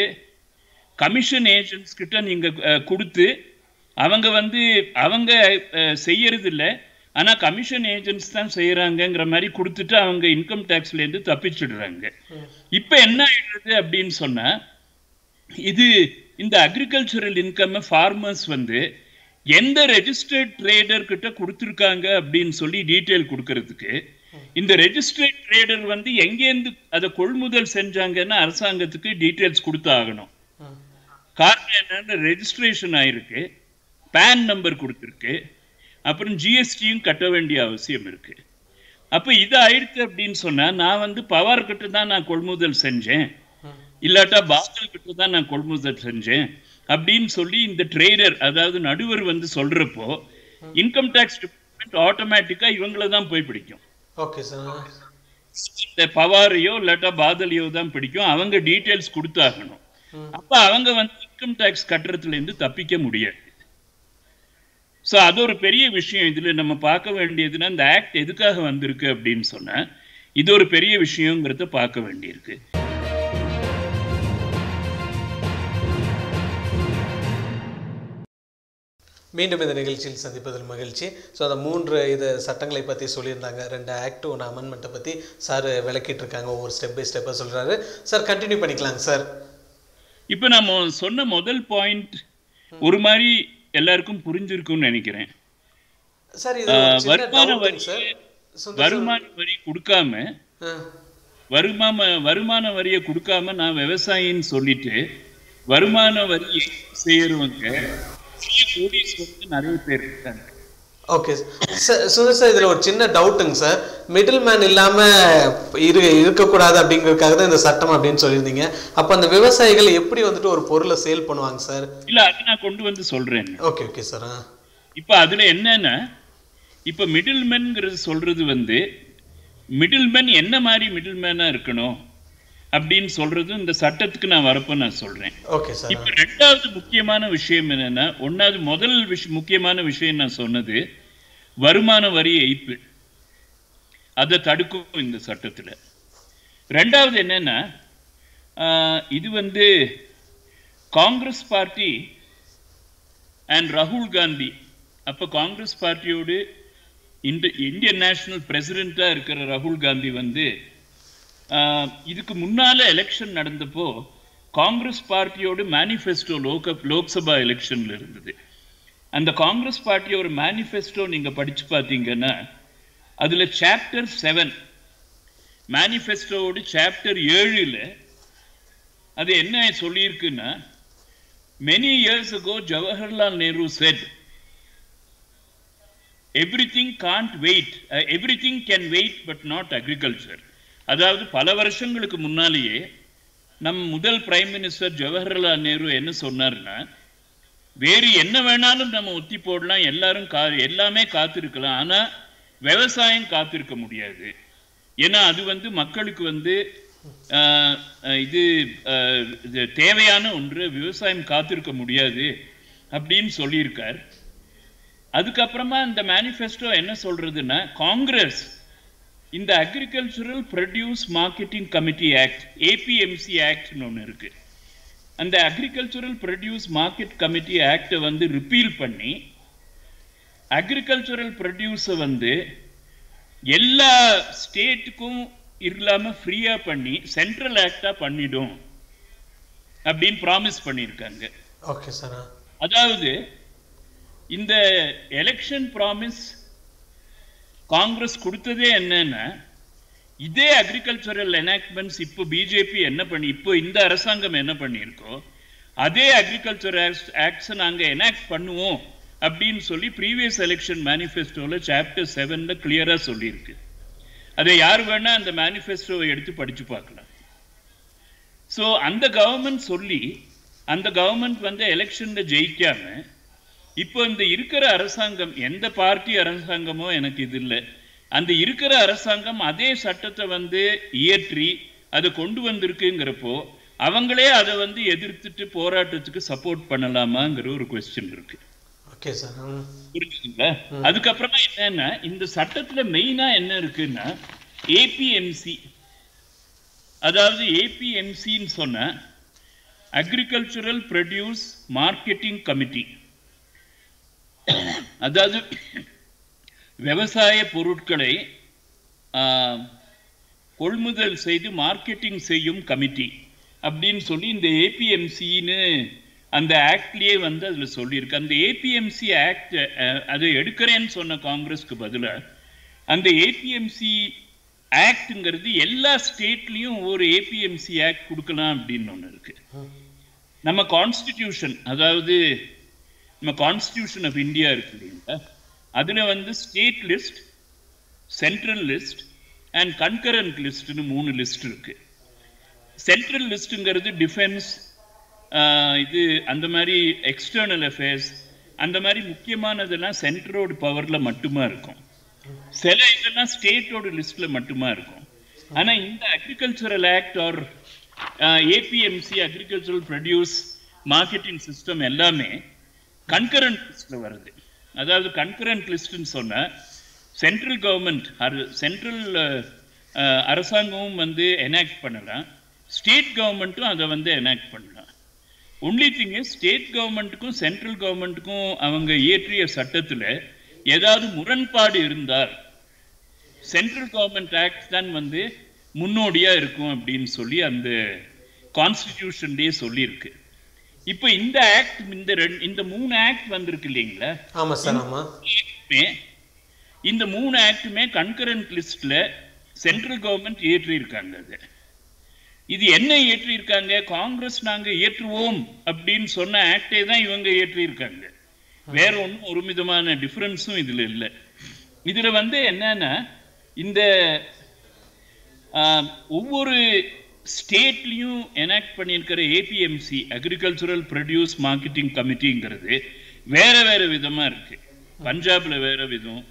கமிஷன் ஏஜென்ட்ஸ் கிட்ட நீங்க அஹ், கொடுத்து அவங்க வந்து அவங்க அஹ், செய்யறது இல்ல ஆனா கமிஷன் ஏஜென்ட்ஸ் தான் செய்யறாங்கங்கிற மாதிரி கொடுத்துட்டு அவங்க இன்கம் டேக்ஸ்ல இருந்து தப்பிச்சிடுறாங்க இப்ப என்ன ஆயிடுறது அப்படின்னு சொன்னா இது இந்த அக்ரிகல்ச்சரல் இன்கம் ஃபார்மர்ஸ் வந்து எந்த ரெஜிஸ்டர்ட் ட்ரேடர் கிட்ட கொடுத்துருக்காங்க அப்படின்னு சொல்லி டீட்டெயில் கொடுக்கறதுக்கு இந்த ரெஜிஸ்டர்ட் ட்ரேடர் வந்து எங்கேருந்து அதை கொள்முதல் செஞ்சாங்கன்னா அரசாங்கத்துக்கு டீட்டெயில்ஸ் கொடுத்து ஆகணும் காரணம் என்னன்னா ரெஜிஸ்ட்ரேஷன் ஆயிருக்கு பேன் நம்பர் கொடுத்துருக்கு அப்புறம் ஜிஎஸ்டியும் கட்ட வேண்டிய அவசியம் இருக்கு அப்ப இது ஆயிடுச்சு அப்படின்னு சொன்னா நான் வந்து பவர் கிட்ட தான் நான் கொள்முதல் செஞ்சேன் இல்லாட்டா பாஸ்டல் கிட்ட தான் நான் கொள்முதல் செஞ்சேன் அப்படின்னு சொல்லி இந்த ட்ரேடர் அதாவது நடுவர் வந்து சொல்றப்போ இன்கம் டேக்ஸ் டிபார்ட்மெண்ட் ஆட்டோமேட்டிக்கா இவங்கள தான் போய் பிடிக்கும்
ஓகே சார்
இந்த பவாரையோ இல்லாட்டா பாதலையோ தான் பிடிக்கும் அவங்க டீட்டெயில்ஸ் கொடுத்தாகணும் அப்ப அவங்க வந்து இன்கம் டேக்ஸ் கட்டுறதுல இருந்து தப்பிக்க முடியாது சோ அது ஒரு பெரிய விஷயம் இதுல நம்ம பார்க்க வேண்டியதுன்னா இந்த ஆக்ட் எதுக்காக வந்திருக்கு அப்படின்னு சொன்னா இது ஒரு பெரிய விஷயங்கிறத பார்க்க வேண்டியிருக்கு
மீண்டும் இந்த நிகழ்ச்சியில் சந்திப்பதில் மகிழ்ச்சி ஸோ அந்த மூன்று இது சட்டங்களை பற்றி சொல்லியிருந்தாங்க ரெண்டு ஆக்ட் ஒன்று அமெண்ட்மெண்ட்டை பற்றி சார் விளக்கிட்டு இருக்காங்க ஒவ்வொரு ஸ்டெப் பை ஸ்டெப்பாக சொல்கிறாரு சார் கண்டினியூ பண்ணிக்கலாங்க சார்
இப்ப நம்ம சொன்ன முதல் பாயிண்ட் ஒரு மாதிரி எல்லாருக்கும் புரிஞ்சிருக்கும்னு நினைக்கிறேன்
சார் இது ஒரு சின்ன
வருமான
டவுட்டுங்க
வரி
சார் சுந்தர்
வருமான வரி கொடுக்காம
ஆ,
வருமான வருமான வரியை கொடுக்காம நான் விவசாயின்னு சொல்லிட்டு வருமான வரி செய்யறவங்க பெரிய கோடீஸ்வரங்க நிறைய பேர் இருக்காங்க
ஓகே சார் சுந்தர் சார் இதில் ஒரு சின்ன டவுட்டுங்க சார் மிடில் மேன் இல்லாமல் இரு இருக்கக்கூடாது அப்படிங்கிறதுக்காக தான் இந்த சட்டம் அப்படின்னு சொல்லியிருந்தீங்க அப்போ அந்த விவசாயிகள் எப்படி வந்துட்டு ஒரு பொருளை சேல் பண்ணுவாங்க சார்
இல்ல அது நான் கொண்டு வந்து சொல்றேன்
ஓகே ஓகே சார் ஆ
இப்ப அதுல என்னன்னா இப்ப மிடில்மேன்ங்கிறது சொல்றது வந்து மிடில்மேன் என்ன மாதிரி மிடில்மேனா இருக்கணும் அப்படின்னு சொல்றது இந்த சட்டத்துக்கு நான் வரப்ப நான் சொல்றேன்
ஓகே சார்
இப்ப ரெண்டாவது முக்கியமான விஷயம் என்னன்னா ஒன்னாவது முதல் விஷ முக்கியமான விஷயம் நான் சொன்னது வருமான வரி ஏய்ப்பு அதை தடுக்கும் இந்த சட்டத்துல ரெண்டாவது என்னன்னா ஆஹ், இது வந்து காங்கிரஸ் பார்ட்டி அண்ட் ராகுல் காந்தி அப்ப காங்கிரஸ் பார்ட்டியோடு இந்த இந்தியன் நேஷனல் பிரசிடெண்டா இருக்கிற ராகுல் காந்தி வந்து ஆஹ், இதுக்கு முன்னால எலெக்ஷன் நடந்தப்போ காங்கிரஸ் பார்ட்டியோட மேனிஃபெஸ்டோ லோக லோக்சபா எலெக்ஷன்ல இருந்தது அந்த காங்கிரஸ் பார்ட்டியோட மேனிஃபெஸ்டோ நீங்க படிச்சு பார்த்தீங்கன்னா அதுல சாப்டர் செவன் மேனிஃபெஸ்டோவோட சாப்டர் ஏழுல அது என்ன சொல்லியிருக்குன்னா many years ago Jawaharlal Nehru said everything can't wait everything can wait but not agriculture அதாவது பல வருஷங்களுக்கு முன்னாலேயே நம் முதல் பிரைம் மினிஸ்டர் ஜவஹர்லால் நேரு என்ன சொன்னார்னா வேறு என்ன வேணாலும் நம்ம ஒத்தி போடலாம் எல்லாரும் கா எல்லாமே காத்திருக்கலாம் ஆனா விவசாயம் காத்திருக்க முடியாது ஏன்னா அது வந்து மக்களுக்கு வந்து ஆஹ், அஹ், இது ஆஹ், இது தேவையான ஒன்று விவசாயம் காத்திருக்க முடியாது அப்படின்னு சொல்லியிருக்கார் அதுக்கப்புறமா இந்த மேனிஃபெஸ்டோ என்ன சொல்றதுன்னா காங்கிரஸ் இந்த agricultural produce marketing committee act APMC ஆக்ட்னு ஒன்று இருக்கு அந்த அக்ரிகல்ச்சரல் ப்ரொடியூஸ் மார்க்கெட் கமிட்டி ஆக்டை வந்து ரிப்பீல் பண்ணி அக்ரிகல்ச்சரல் ப்ரொடியூஸை வந்து எல்லா ஸ்டேட்டுக்கும் இல்லாம ஃப்ரீயா பண்ணி சென்ட்ரல் ஆக்டா பண்ணிடும் அப்படின்னு ப்ராமிஸ் பண்ணியிருக்காங்க
ஓகே சார்
அதாவது இந்த எலெக்ஷன் ப்ராமிஸ் காங்கிரஸ் கொடுத்ததே என்னன்னா இதே அக்ரிகல்ச்சரல் எனாக்ட்மெண்ட்ஸ் இப்போ பிஜேபி என்ன பண்ணி இப்போ இந்த அரசாங்கம் என்ன பண்ணியிருக்கோ அதே அக்ரிகல்ச்சர் ஆக்ட்ஸை நாங்க எனாக்ட் பண்ணுவோம் அப்படின்னு சொல்லி ப்ரீவியஸ் எலெக்ஷன் மேனிஃபெஸ்டோல சாப்டர் செவன்ல கிளியரா சொல்லியிருக்கு அதை யார் வேணா அந்த மேனிஃபெஸ்டோவை எடுத்து படிச்சு பார்க்கலாம் ஸோ அந்த கவர்மெண்ட் சொல்லி அந்த கவர்மெண்ட் வந்து எலெக்ஷன்ல ஜெயிக்காம இப்போ இந்த இருக்கிற அரசாங்கம் எந்த பார்ட்டி அரசாங்கமோ எனக்கு இது இல்லை அந்த இருக்கிற அரசாங்கம் அதே சட்டத்தை வந்து இயற்றி அதை கொண்டு வந்திருக்குங்கிறப்போ அவங்களே அதை வந்து எதிர்த்துட்டு போராட்டத்துக்கு சப்போர்ட் பண்ணலாமாங்கிற ஒரு கொஸ்டின் இருக்கு
ஓகே சார் ம்
புரிஞ்சுதுங்களா அதுக்கப்புறமா என்னன்னா இந்த சட்டத்துல மெயினா என்ன இருக்குன்னா ஏபிஎம்சி அதாவது ஏபிஎம்சின்னு சொன்ன அக்ரிகல்ச்சுரல் ப்ரொடியூஸ் மார்க்கெட்டிங் கமிட்டி அதாவது விவசாய பொருட்களை ஆஹ், கொள்முதல் செய்து மார்க்கெட்டிங் செய்யும் கமிட்டி அப்படின்னு சொல்லி இந்த ஏபிஎம்சின்னு அந்த ஆக்ட்லயே வந்து அதுல சொல்லியிருக்கு அந்த ஏபிஎம்சி ஆக்ட் அதை எடுக்கிறேன்னு சொன்ன காங்கிரஸ்க்கு பதிலா அந்த ஏபிஎம்சி ஆக்ட்ங்கிறது எல்லா ஸ்டேட்லயும் ஒரு ஏபிஎம்சி ஆக்ட் கொடுக்கலாம் அப்படின்னு ஒண்ணு இருக்கு நம்ம கான்ஸ்டிடியூஷன் அதாவது நம்ம கான்ஸ்டிடியூஷன் ஆஃப் இந்தியா இருக்கு இல்லைங்களா அதுல வந்து state list central list and concurrent லிஸ்ட்னு மூணு லிஸ்ட் இருக்கு சென்ட்ரல் லிஸ்ட்டுங்கிறது டிஃபென்ஸ் இது அந்த மாதிரி எக்ஸ்டர்னல் அஃபேர்ஸ் அந்த மாதிரி முக்கியமானதெல்லாம் சென்ட்ரோட பவர்ல மட்டுமா இருக்கும் சில இதெல்லாம் ஸ்டேட்டோட லிஸ்ட்ல மட்டுமா இருக்கும் ஆனா இந்த agricultural act or APMC agricultural produce marketing system எல்லாமே கன்கரண்ட் லிஸ்ட்ல வருது அதாவது கன்கரண்ட் லிஸ்ட்னு சொன்னா சென்ட்ரல் கவர்மெண்ட் சென்ட்ரல் அரசாங்கமும் வந்து எனாக்ட் பண்ணலாம் ஸ்டேட் கவர்மெண்ட்டும் அதை வந்து எனாக்ட் பண்ணலாம் ஒன்லி திங் ஸ்டேட் கவர்மெண்ட்டுக்கும் சென்ட்ரல் கவர்மெண்ட்டுக்கும் அவங்க இயற்றிய சட்டத்துல ஏதாவது முரண்பாடு இருந்தால் சென்ட்ரல் கவர்மெண்ட் ஆக்ட் தான் வந்து முன்னோடியா இருக்கும் அப்படின்னு சொல்லி அந்த கான்ஸ்டிடியூஷன்லயே சொல்லியிருக்கு இப்போ இந்த ஆக்ட் இந்த ரெண்டு இந்த மூணு ஆக்ட் வந்திருக்கு இல்லைங்களா
ஆமா சார் ஆமா
ஆக்டுமே இந்த மூணு ஆக்டுமே கன்கரண்ட் லிஸ்ட்ல சென்ட்ரல் கவர்மெண்ட் ஏற்றி இருக்காங்க அது இது என்ன ஏற்றி இருக்காங்க காங்கிரஸ் நாங்க ஏற்றுவோம் அப்படின்னு சொன்ன ஆக்டே தான் இவங்க ஏற்றி இருக்காங்க வேற ஒன்றும் ஒரு விதமான டிஃபரன்ஸும் இதுல இல்லை இதுல வந்து என்னன்னா இந்த ஆஹ், ஒவ்வொரு ஸ்டேட்லயும் எனாக்ட் பண்ணியிருக்கிற ஏபிஎம்சி அக்ரிகல்ச்சுரல் ப்ரொடியூஸ் மார்க்கெட்டிங் கமிட்டிங்கிறது வேற வேற விதமா இருக்கு பஞ்சாப்ல வேற விதம்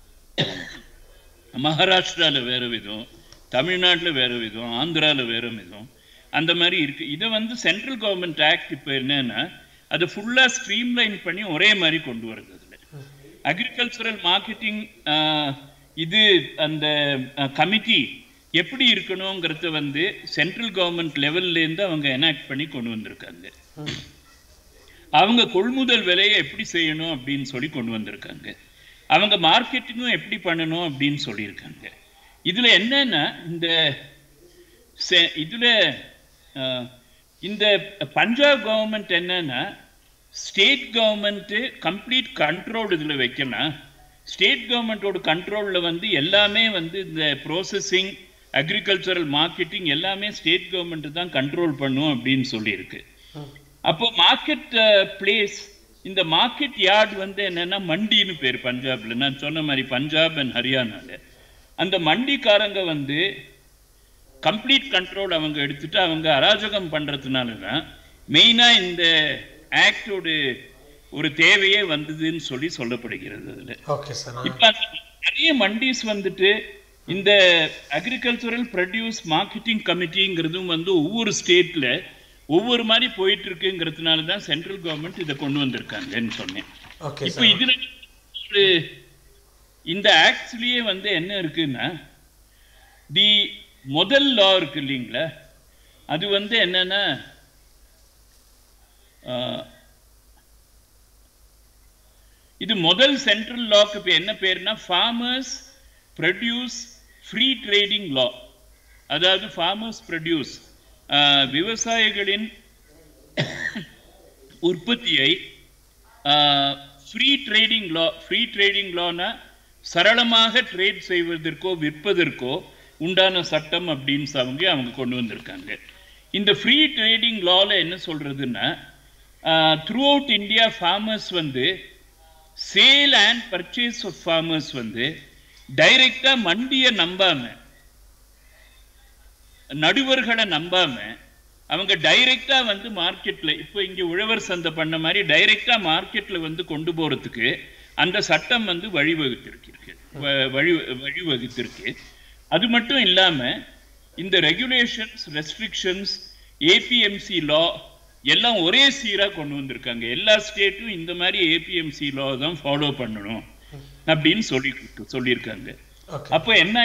மகாராஷ்டிரால வேற விதம் தமிழ்நாட்டுல வேற விதம் ஆந்திரால வேற விதம் அந்த மாதிரி இருக்கு இதை வந்து சென்ட்ரல் கவர்மெண்ட் ஆக்ட் இப்போ என்னன்னா அதை ஃபுல்லா ஸ்ட்ரீம்லைன் பண்ணி ஒரே மாதிரி கொண்டு வருது அதுல அக்ரிகல்ச்சரல் மார்க்கெட்டிங் இது அந்த கமிட்டி எப்படி இருக்கணுங்கிறத வந்து சென்ட்ரல் கவர்மெண்ட் லெவல்ல இருந்து அவங்க எனாக்ட் பண்ணி கொண்டு வந்திருக்காங்க அவங்க கொள்முதல் விலையை எப்படி செய்யணும் அப்படின்னு சொல்லி கொண்டு வந்திருக்காங்க அவங்க மார்க்கெட்டிங்கும் எப்படி பண்ணணும் அப்படின்னு சொல்லியிருக்காங்க இதுல என்னன்னா இந்த செ- இதுல அஹ், இந்த பஞ்சாப் கவர்மெண்ட் என்னன்னா ஸ்டேட் கவர்மெண்ட் கம்ப்ளீட் கண்ட்ரோல் இதுல வைக்கணும் ஸ்டேட் கவர்மெண்டோட கண்ட்ரோல்ல வந்து எல்லாமே வந்து இந்த ப்ரோசஸிங் அக்ரிகல்ச்சரல் மார்க்கெட்டிங் எல்லாமே ஸ்டேட் கவர்மெண்ட் தான் கண்ட்ரோல் பண்ணும் அப்படின்னு சொல்லியிருக்கு அப்போ மார்க்கெட் பிளேஸ் இந்த மார்க்கெட் யார்டு வந்து என்னன்னா மண்டின்னு பேர் பஞ்சாப்ல நான் சொன்ன மாதிரி பஞ்சாப் அண்ட் ஹரியானால அந்த மண்டிக்காரங்க வந்து கம்ப்ளீட் கண்ட்ரோல் அவங்க எடுத்துட்டு அவங்க அராஜகம் பண்றதுனால தான் மெயினா இந்த ஆக்டோட ஒரு தேவையே வந்ததுன்னு சொல்லி சொல்லப்படுகிறது அதுல
ஓகே சார்
இப்ப அந்த நிறைய மண்டிஸ் வந்துட்டு இந்த அக்ரிகல்ச்சரல் ப்ரொடியூஸ் மார்க்கெட்டிங் கமிட்டிங்கிறதும் வந்து ஒவ்வொரு ஸ்டேட்ல ஒவ்வொரு மாதிரி போயிட்டு இருக்குங்கிறதுனால தான் சென்ட்ரல் கவர்மெண்ட் இதை கொண்டு வந்திருக்காங்கன்னு சொன்னேன்
ஓகே
இப்போ
சார்
இதுல ஒரு இந்த ஆக்ட்ஸ்லயே வந்து என்ன இருக்குன்னா தி முதல் லா இருக்கு இல்லைங்களா அது வந்து என்னன்னா ஆஹ், இது முதல் சென்ட்ரல் லாக்கு இப்ப என்ன பேருனா farmers produce free trading law அதாவது ஃபார்மர்ஸ் ப்ரொடியூஸ் விவசாயிகளின் உற்பத்தியை free trading law free trading லானா சரளமாக ட்ரேட் செய்வதற்கோ விற்பதற்கோ உண்டான சட்டம் அப்படின்னு அவங்க அவங்க கொண்டு வந்திருக்காங்க இந்த ஃப்ரீ ட்ரேடிங் லால என்ன சொல்றதுன்னா த்ரூ அவுட் இந்தியா ஃபார்மர்ஸ் வந்து sale and purchase of farmers வந்து டைரக்டா மண்டியை நம்பாம நடுவர்களை நம்பாம அவங்க டைரக்டா வந்து மார்க்கெட்ல இப்போ இங்க உழவர் சந்தை பண்ண மாதிரி டைரக்டா மார்க்கெட்ல வந்து கொண்டு போறதுக்கு அந்த சட்டம் வந்து வழிவகுத்திருக்கு வ- வழி வழிவகுத்திருக்கு அது மட்டும் இல்லாம இந்த ரெகுலேஷன்ஸ் ரெஸ்ட்ரிக்ஷன்ஸ் ஏபிஎம்சி லா எல்லாம் ஒரே சீரா கொண்டு வந்திருக்காங்க எல்லா ஸ்டேட்டும் இந்த மாதிரி ஏபிஎம்சி லா தான் ஃபாலோ பண்ணணும் அப்படின்னு சொல்லி சொல்லியிருக்காங்க
ஓகே
அப்போ என்ன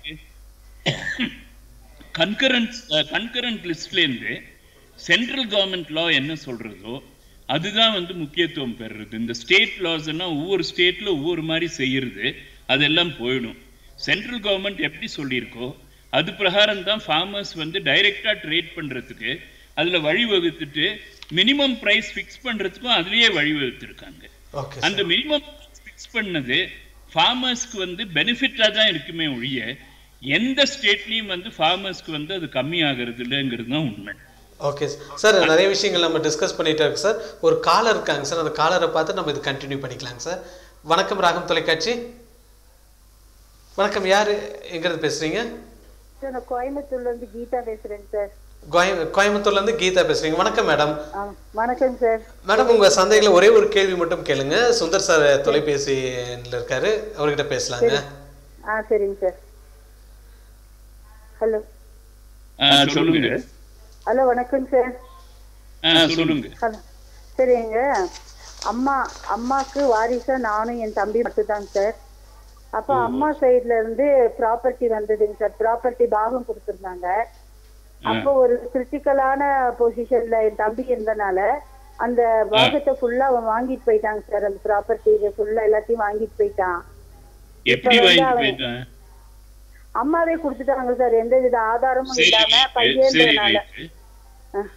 கன்கரன்ட் கன்கரண்ட் லிஸ்ட்லேருந்து சென்ட்ரல் கவர்மெண்ட் லா என்ன சொல்றதோ அதுதான் வந்து முக்கியத்துவம் பெறுறது இந்த ஸ்டேட் லாஸ் எல்லாம் ஒவ்வொரு ஸ்டேட்ல ஒவ்வொரு மாதிரி செய்யறது அதெல்லாம் போயிடும் சென்ட்ரல் கவர்மெண்ட் எப்படி சொல்லியிருக்கோ அது பிரகாரம் தான் ஃபார்மர்ஸ் வந்து டைரக்டா ட்ரேட் பண்றதுக்கு அதுல வழிவகுத்துட்டு மினிமம் பிரைஸ் ஃபிக்ஸ் பண்றதுக்கும் அதுலயே வழிவகுத்திருக்காங்க
ஓகே
அந்த மினிமம் ஃபிக்ஸ் பண்ணது ஃபார்மர்ஸ்க்கு வந்து பெனிஃபிட்டா தான் இருக்குமே ஒழிய எந்த ஸ்டேட்லயும் வந்து ஃபார்மர்ஸ்க்கு வந்து அது கம்மி ஆகிறது இல்லைங்கிறது தான் உண்மை
ஓகே சார் நிறைய விஷயங்கள் நம்ம டிஸ்கஸ் பண்ணிட்டு இருக்கு சார் ஒரு காலர் இருக்காங்க சார் அந்த காலரை பார்த்து நம்ம இது கண்டினியூ பண்ணிக்கலாங்க சார் வணக்கம் ராகம் தொலைக்காட்சி வணக்கம் யார் எங்கிறது பேசுறீங்க
சார் நான் கோயம்புத்தூர்ல இருந்து கீதா பேசுறேங்க சார்
கோயம் கோயம்புத்தூர்ல இருந்து கீதா பேசுறீங்க வணக்கம் மேடம்
ஆ, வணக்கம் சார்
மேடம் உங்க சந்தையில ஒரே ஒரு கேள்வி மட்டும் கேளுங்க சுந்தர் சார் தொலைபேசியில் இருக்காரு அவர்கிட்ட பேசலாங்க
ஆ சரிங்க சார் ஹலோ
ஆ, சொல்லுங்க
ஹலோ வணக்கம் சார்
ஆ, சொல்லுங்க
ஹலோ சரிங்க அம்மா அம்மாக்கு வாரிசா நானும் என் தம்பி மட்டும்தாங்க சார் அப்போ அம்மா சைடுல இருந்து ப்ராப்பர்ட்டி வந்ததுங்க சார் ப்ராப்பர்ட்டி பாகம் கொடுத்துருந்தாங்க அப்போ ஒரு கிரிட்டிக்கலான பொசிஷன்ல என் தம்பி இருந்தனால அந்த பாகத்தை ஃபுல்லா அவன் வாங்கிட்டு போயிட்டாங்க சார் அந்த ப்ராப்பர்ட்டி ஃபுல்லா எல்லாத்தையும் வாங்கிட்டு போயிட்டான்
எப்படி
இப்ப வந்து
வாங்கிட்டு
அவன்
போயிட்டான்
அம்மாவே கொடுத்துட்டாங்க சார் எந்த வித ஆதாரமும்
சரி
இல்லாம
ரைட்டு, சரி
பையன்றனால
ரைட்டு.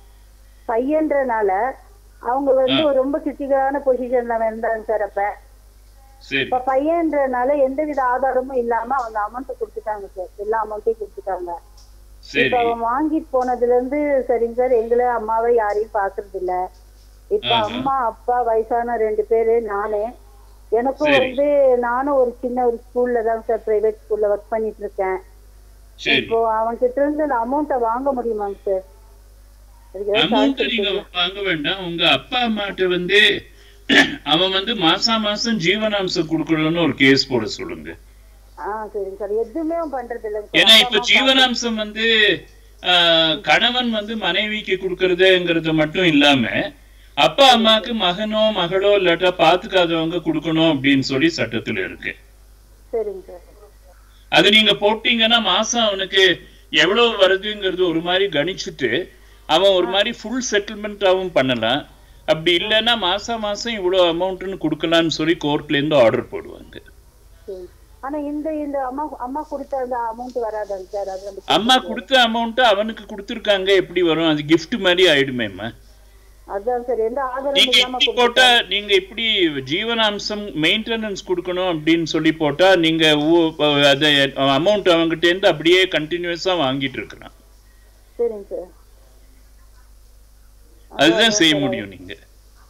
பையன்றனால அவங்க வந்து ஒரு ரொம்ப கிரிட்டிக்கலான பொசிஷன்ல இருந்தாங்க சார் அப்ப
சரி
இப்ப பையன்றனால எந்த வித ஆதாரமும் இல்லாம அவங்க அமௌண்ட் கொடுத்துட்டாங்க சார் எல்லா அமௌண்ட்டையும் கொடுத்துட்டாங்க
சரி
இப்ப அவன் வாங்கிட்டு போனதுல இருந்து சரிங்க சார் எங்களை அம்மாவை யாரையும் பாக்குறது இல்ல இப்ப
ஆஹா.
அம்மா அப்பா வயசான ரெண்டு பேரு நானு எனக்கும்
சரி.
வந்து நானும் ஒரு சின்ன ஒரு ஸ்கூல்ல தான் சார் பிரைவேட் ஸ்கூல்ல ஒர்க் பண்ணிட்டு இருக்கேன்
சரி
இப்போ அவன் கிட்ட இருந்து அந்த அமௌண்ட்டை வாங்க முடியுமாங்க சார் அதுக்கு ஏதாவது
அமௌண்ட்
சான்ஸ்
நீங்க
இருக்குங்களா?
வாங்க வேண்டாம் உங்க அப்பா அம்மாட்ட வந்து அவன் வந்து மாசா மாசம் ஜீவனாம்சம் கொடுக்கணும்னு ஒரு கேஸ் போட சொல்லுங்க
ஆ சரிங்க சார் எதுவுமே அவன் பண்றது இல்லைங்க
ஏன்னா
சார்
இப்ப ஜீவனாம்சம் வந்து ஆஹ், கணவன் வந்து மனைவிக்கு கொடுக்கறதுங்கிறது மட்டும் இல்லாம அப்பா அம்மாக்கு மகனோ மகளோ இல்லாட்டா பாத்துக்காதவங்க கொடுக்கணும் அப்படின்னு சொல்லி சட்டத்துல இருக்கு
சரிங்க சார்
அது நீங்க போட்டீங்கன்னா மாசம் அவனுக்கு எவ்வளவு வருதுங்கிறது ஒரு மாதிரி கணிச்சுட்டு அவன் ஒரு மாதிரி ஃபுல் செட்டில்மெண்ட்டாவும் பண்ணலாம் அப்படி இல்லைன்னா மாசம் மாசம் இவ்வளவு அமௌண்ட்னு கொடுக்கலாம்னு சொல்லி கோர்ட்ல இருந்து ஆர்டர் போடுவாங்க
சரி ஆனா இந்த இந்த அம்மா அம்மா கொடுத்த அந்த அமௌண்ட் வராதாங்க சார் அது நம்ம
அம்மா கொடுத்த அமௌண்ட் அவனுக்கு கொடுத்துருக்காங்க எப்படி வரும் அது gift மாதிரி ஆயிடுமேம்மா
அதான் சார் எந்த ஆதாரம்
நீங்க
இல்லாம
இப்படி போட்டா நீங்க இப்படி ஜீவனாம்சம் மெயின்டெனன்ஸ் கொடுக்கணும் அப்படின்னு சொல்லி போட்டா நீங்க ஊ- அதை அமௌண்ட் அவங்ககிட்ட இருந்து அப்படியே கண்டினியூஸா வாங்கிட்டு இருக்கலாம்
சரிங்க சார்
அதுதான் செய்ய முடியும் நீங்க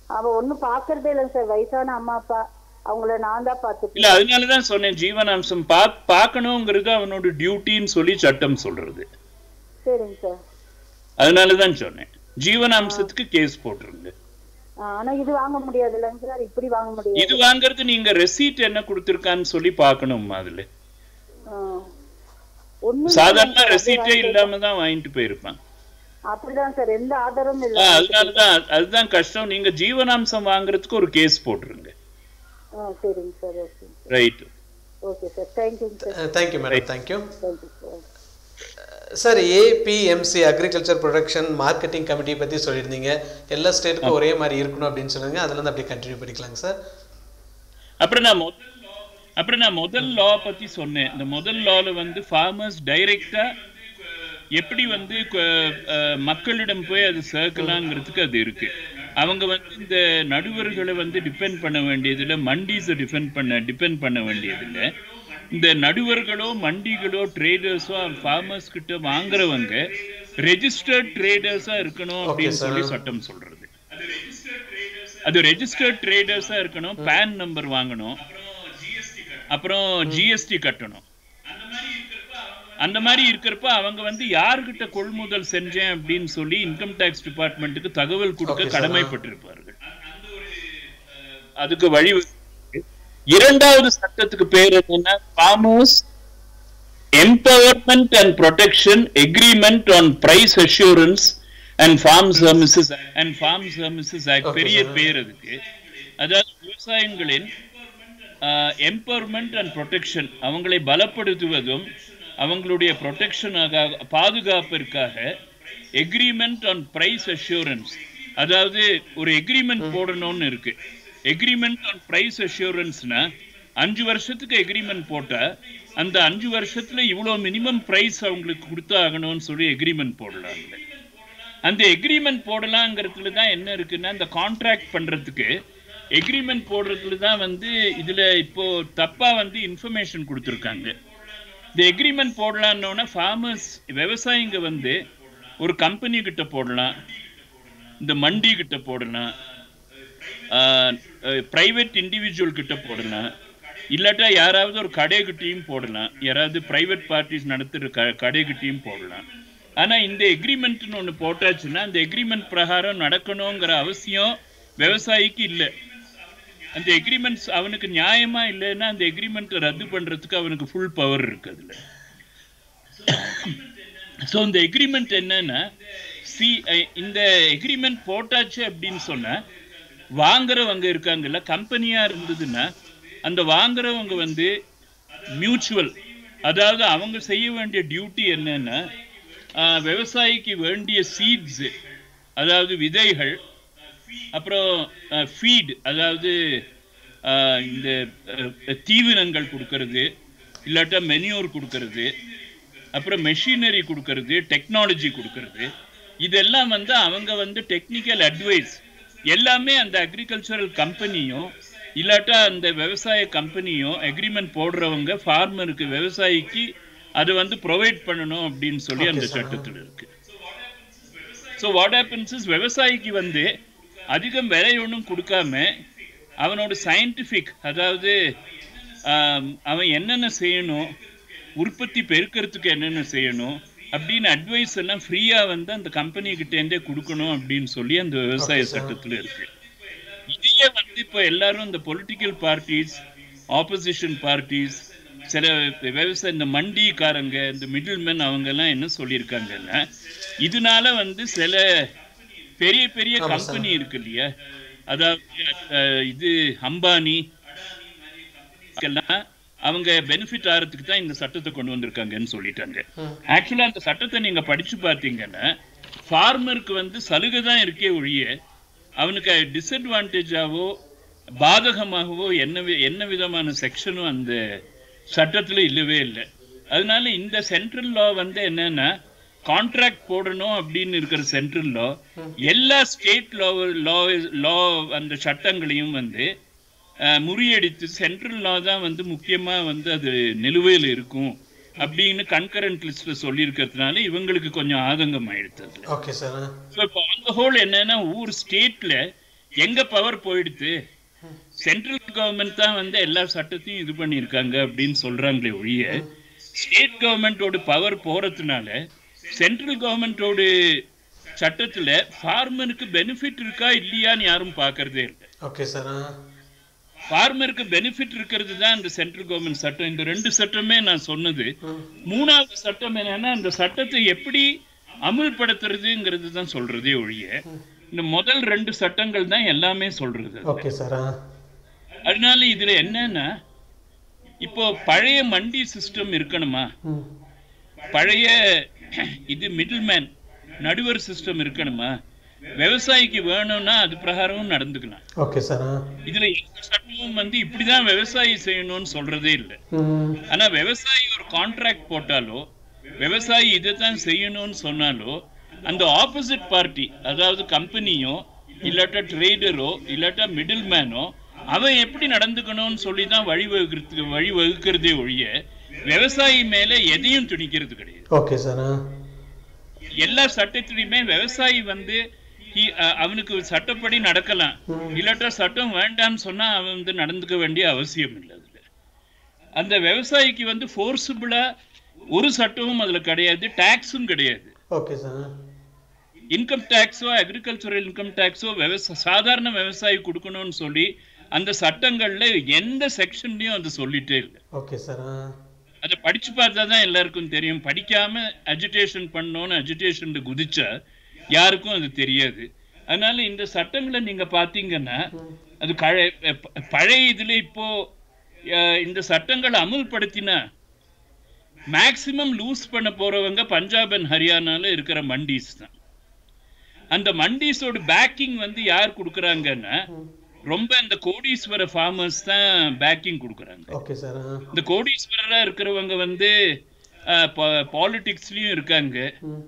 அவ ஒண்ணும் பாக்குறதே இல்லைங்க சார் வயசான அம்மா அப்பா அவங்கள நான் தான் பாத்துப்பேன்
இல்ல அதனாலதான் சொன்னேன் ஜீவனாம்சம் பா பார்க்கணுங்கிறது அவனோட டியூட்டின்னு சொல்லி சட்டம் சொல்றது
சரிங்க சார்
அதனாலதான் சொன்னேன் ஜீவனாம்சத்துக்கு கேஸ் போட்டுருங்க
ஆனா இது வாங்க முடியாது இல்லைங்க சார் இப்படி வாங்க முடியாது
இது வாங்குறது நீங்க ரெசீட் என்ன கொடுத்திருக்கான்னு சொல்லி பார்க்கணும் அதுல
ஆ. ஒண்ணும்
சாதாரண ரெசீட்டே இல்லாம தான் வாங்கிட்டு போயிருப்பான்
அப்படிதான் சார் எந்த ஆதாரமும் இல்ல
ஆ, அதனாலதான் அதுதான் கஷ்டம் நீங்க ஜீவனாம்சம் வாங்குறதுக்கு ஒரு கேஸ் போட்டுருங்க
ஆ, சரிங்க sir okay
right
okay sir தேங்க்யூங்க sir
thank you madam thank you
thank you sir
sir APMC agriculture production marketing committee பற்றி சொல்லியிருந்தீங்க எல்லா ஸ்டேட்டுக்கும் ஒரே மாதிரி இருக்கணும் அப்படின்னு சொன்னாங்க அதுலேருந்து அப்படியே கண்டினியூ பண்ணிக்கலாங்க சார்
அப்புறம் நான் முதல் அப்புறம் நான் முதல் லா பத்தி சொன்னேன் இந்த முதல் லால வந்து ஃபார்மர்ஸ் டைரக்டா எப்படி வந்து கு- அஹ், மக்களிடம் போய் அது சேர்க்கலாங்கிறதுக்கு அது இருக்கு அவங்க வந்து இந்த நடுவர்களை வந்து டிபெண்ட் பண்ண வேண்டியதில்லை மண்டிஸை டிபெண்ட் பண்ண டிபெண்ட் பண்ண வேண்டியதில்லை இந்த நடுவர்களோ மண்டிகளோ ட்ரேடர்ஸோ ஃபார்மர்ஸ் கிட்ட வாங்குறவங்க ரெஜிஸ்டர்ட் ட்ரேடர்ஸா இருக்கணும் அப்படின்னு
sir.
சொல்லி சட்டம் சொல்றது அது ரெஜிஸ்டர்ட் ட்ரேடர்ஸா இருக்கணும் பேன் நம்பர் வாங்கணும் அப்புறம் ஜிஎஸ்டி கட்டணும் அந்த மாதிரி இருக்கிறப்ப அவங்க வந்து யார்கிட்ட கொள்முதல் செஞ்சேன் அப்படின்னு சொல்லி இன்கம் டேக்ஸ் டிபார்ட்மெண்ட்டுக்கு தகவல் கொடுக்க
Okay, sir.
கடமைப்பட்டிருப்பார்கள் அதுக்கு வழி இரண்டாவது சட்டத்துக்கு பேர் என்னன்னா farmers empowerment and protection agreement on price assurance and farm services and farm services act
Okay,
பெரிய
sir.
பேர் அதுக்கு அதாவது விவசாயிகளின் எம்பவர்மெண்ட் அண்ட் ப்ரொடெக்ஷன் அவங்களை பலப்படுத்துவதும் அவங்களுடைய ப்ரொடெக்ஷனாக பாதுகாப்பிற்காக எக்ரிமெண்ட் ஆன் பிரைஸ் அஷூரன்ஸ் அதாவது ஒரு எக்ரிமெண்ட் போடணும்னு இருக்கு எக்ரிமெண்ட் ஆன் பிரைஸ் அஷூரன்ஸ்னா அஞ்சு வருஷத்துக்கு எக்ரிமெண்ட் போட்டா அந்த அஞ்சு வருஷத்துல இவ்வளவு மினிமம் பிரைஸ் அவங்களுக்கு கொடுத்தாகணும்னு சொல்லி எக்ரிமெண்ட் போடலாங்க அந்த எக்ரிமெண்ட் போடலாங்கிறதுல தான் என்ன இருக்குன்னா இந்த கான்ட்ராக்ட் பண்றதுக்கு எக்ரிமெண்ட் போடுறதுல தான் வந்து இதுல இப்போ தப்பா வந்து இன்ஃபர்மேஷன் கொடுத்துருக்காங்க இந்த எக்ரிமெண்ட் போடலான்னொன்னே ஃபார்மர்ஸ் விவசாயிங்க வந்து ஒரு கம்பெனி கிட்ட போடலாம் இந்த மண்டி கிட்ட போடலாம் பிரைவேட் இண்டிவிஜுவல் கிட்ட போடலாம் இல்லாட்டா யாராவது ஒரு கடைகிட்டையும் போடலாம் யாராவது பிரைவேட் பார்ட்டிஸ் நடத்துகிற க கடைகிட்டையும் போடலாம் ஆனா இந்த எக்ரிமெண்ட்னு ஒண்ணு போட்டாச்சுன்னா அந்த எக்ரிமெண்ட் பிரகாரம் நடக்கணுங்கிற அவசியம் விவசாயிக்கு இல்லை அந்த எக்ரிமெண்ட்ஸ் அவனுக்கு நியாயமா இல்லைன்னா அந்த எக்ரிமெண்ட் ரத்து பண்றதுக்கு அவனுக்கு ஃபுல் பவர் இருக்கு அதுல ஸோ இந்த எக்ரிமெண்ட் என்னன்னா சி இந்த எக்ரிமெண்ட் போட்டாச்சு அப்படின்னு சொன்னா வாங்குறவங்க இருக்காங்கல்ல கம்பெனியா இருந்ததுன்னா அந்த வாங்குறவங்க வந்து மியூச்சுவல் அதாவது அவங்க செய்ய வேண்டிய டியூட்டி என்னன்னா ஆஹ், விவசாயிக்கு வேண்டிய சீட்ஸ் அதாவது விதைகள் அப்புறம் ஃபீட் அதாவது ஆஹ், இந்த அஹ், தீவனங்கள் கொடுக்கறது இல்லாட்டா மெனியூர் கொடுக்கறது அப்புறம் மெஷினரி கொடுக்கறது டெக்னாலஜி கொடுக்கறது இதெல்லாம் வந்து அவங்க வந்து டெக்னிக்கல் அட்வைஸ் எல்லாமே அந்த அக்ரிகல்ச்சரல் கம்பெனியும் இல்லாட்டா அந்த விவசாய கம்பெனியும் அக்ரிமெண்ட் போடுறவங்க ஃபார்மருக்கு விவசாயிக்கு அதை வந்து ப்ரொவைட் பண்ணணும் அப்படின்னு சொல்லி அந்த சட்டத்தில் இருக்கு ஸோ வாட் ஹேப்பன்ஸ் இஸ் விவசாயிக்கு வந்து அதிகம் விலை ஒன்றும் கொடுக்காம அவனோட சயின்டிஃபிக் அதாவது ஆம், அவன் என்னென்ன செய்யணும் உற்பத்தி பெருக்கிறதுக்கு என்னென்ன செய்யணும் அப்படின்னு அட்வைஸ் எல்லாம் ஃப்ரீயா வந்து அந்த கம்பெனி கிட்டேருந்தே கொடுக்கணும் அப்படின்னு சொல்லி அந்த விவசாய சட்டத்துல இருக்கு இதையே வந்து இப்போ எல்லாரும் இந்த பொலிட்டிக்கல் பார்ட்டிஸ் ஆப்போசிஷன் பார்ட்டிஸ் சில விவசாய இந்த மண்டிக்காரங்க இந்த மிடில்மேன் அவங்க எல்லாம் என்ன சொல்லியிருக்காங்கன்னா இதனால வந்து சில பெரிய பெரிய
ஆமா,
கம்பெனி இருக்கு இல்லையா அதாவது அஹ், இது அம்பானி எல்லாம் அவங்க பெனிஃபிட் ஆகிறதுக்கு தான் இந்த சட்டத்தை கொண்டு வந்திருக்காங்கன்னு சொல்லிட்டாங்க ஆக்சுவலா அந்த சட்டத்தை நீங்க படிச்சு பார்த்தீங்கன்னா ஃபார்மருக்கு வந்து சலுகை தான் இருக்கே ஒழிய அவனுக்கு டிஸ்அட்வான்டேஜாவோ பாதகமாகவோ என்ன வி- என்ன விதமான செக்ஷனும் அந்த சட்டத்துல இல்லவே இல்லை அதனால இந்த சென்ட்ரல் லா வந்து என்னன்னா கான்ட்ராக்ட் போடணும் அப்படின்னு இருக்கிற சென்ட்ரல் லா எல்லா ஸ்டேட் லா லா லா அந்த சட்டங்களையும் வந்து அஹ், முறியடித்து சென்ட்ரல் லா தான் வந்து முக்கியமா வந்து அது நிலுவையில் இருக்கும் அப்படின்னு கன்கரண்ட் லிஸ்ட்ல சொல்லியிருக்கிறதுனால இவங்களுக்கு கொஞ்சம் ஆதங்கம் ஆயிடுத்து அதுல
ஓகே சார்
ஸோ இப்போ அந்த ஹோல் என்னன்னா ஒவ்வொரு ஸ்டேட்ல எங்க பவர் போயிடுத்து சென்ட்ரல் கவர்மெண்ட் தான் வந்து எல்லா சட்டத்தையும் இது பண்ணியிருக்காங்க அப்படின்னு சொல்றாங்களே ஒழிய ஸ்டேட் கவர்மெண்டோட பவர் போறதுனால சென்ட்ரல் கவர்மெண்டோட சட்டத்துல ஃபார்மருக்கு பெனிஃபிட் இருக்கா இல்லையான்னு யாரும் பார்க்கறதே இல்லை
ஓகே சார் ஆ
ஃபார்மருக்கு பெனிஃபிட் இருக்கிறது தான் இந்த சென்ட்ரல் கவர்மெண்ட் சட்டம் இந்த ரெண்டு சட்டமே நான் சொன்னது மூணாவது சட்டம் என்னன்னா அந்த சட்டத்தை எப்படி அமுல்படுத்துறதுங்கிறது தான் சொல்றதே ஒழிய இந்த முதல் ரெண்டு சட்டங்கள் தான் எல்லாமே சொல்றது
ஓகே சார் ஆ
அதனால இதுல என்னன்னா இப்போ பழைய மண்டி சிஸ்டம் இருக்கணுமா
ம்
பழைய இது மிடில்மேன் நடுவர் சிஸ்டம் இருக்கணுமா விவசாயிக்கு வேணும்னா அது பிரகாரமும் நடந்துக்கலாம்
ஓகே சார் ஆ
இதுல எந்த சட்டமும் வந்து இப்படிதான் விவசாயி செய்யணும்னு சொல்றதே இல்லை
ம்
ஆனா விவசாயி ஒரு கான்ட்ராக்ட் போட்டாலோ விவசாயி இதைத்தான் செய்யணும்னு சொன்னாலோ அந்த ஆப்போசிட் பார்ட்டி அதாவது கம்பெனியோ இல்லாட்டா ட்ரேடரோ இல்லாட்டா மிடில் மேனோ அவன் எப்படி நடந்துக்கணும்னு சொல்லி தான் வழிவகுக்கிறதுக்கு வழிவகுக்கிறதே ஒழிய விவசாயி மேல எதையும் துணிக்கிறது கிடையாது
ஓகே சார் ஆ
எல்லா சட்டத்திலையுமே விவசாயி வந்து he- அ- அவனுக்கு சட்டப்படி நடக்கலாம் இல்லாட்டா சட்டம் வேண்டாம்னு சொன்னா அவன் வந்து நடந்துக்க வேண்டிய அவசியம் இல்லை அதுல அந்த விவசாயிக்கு வந்து ஃபோர்ஸபிளா ஒரு சட்டமும் அதுல கிடையாது டாக்ஸும் கிடையாது
ஓகே சார்
இன்கம் டேக்ஸோ அக்ரிகல்ச்சரல் இன்கம் டேக்ஸோ விவசா சாதாரண விவசாயி கொடுக்கணும்னு சொல்லி அந்த சட்டங்கள்ல எந்த செக்ஷன்லயும் அது சொல்லிட்டே இல்லை
ஓகே சார் ஆ
அதை படிச்சு பார்த்தா தான் எல்லாருக்கும் தெரியும் படிக்காம அஜிடேஷன் பண்ணோன்னு அஜிடேஷன்ல குதிச்சா யாருக்கும் அது தெரியாது அதனால இந்த சட்டங்களை நீங்க பாத்தீங்கன்னா அது கழ ப- பழைய இதுல இப்போ அஹ், இந்த சட்டங்களை அமுல்படுத்தினா மேக்சிமம் லூஸ் பண்ண போறவங்க பஞ்சாப் அண்ட் ஹரியானால இருக்கிற மண்டிஸ் தான் அந்த மண்டிஸோட பேக்கிங் வந்து யார் கொடுக்குறாங்கன்னா ரொம்ப இந்த கோடீஸ்வர ஃபார்மர்ஸ் தான் பேக்கிங் கொடுக்குறாங்க
ஓகே சார் ஆ
இந்த கோடீஸ்வரரா இருக்கிறவங்க வந்து பாலிடிக்ஸ்லயும் இருக்காங்க
ம்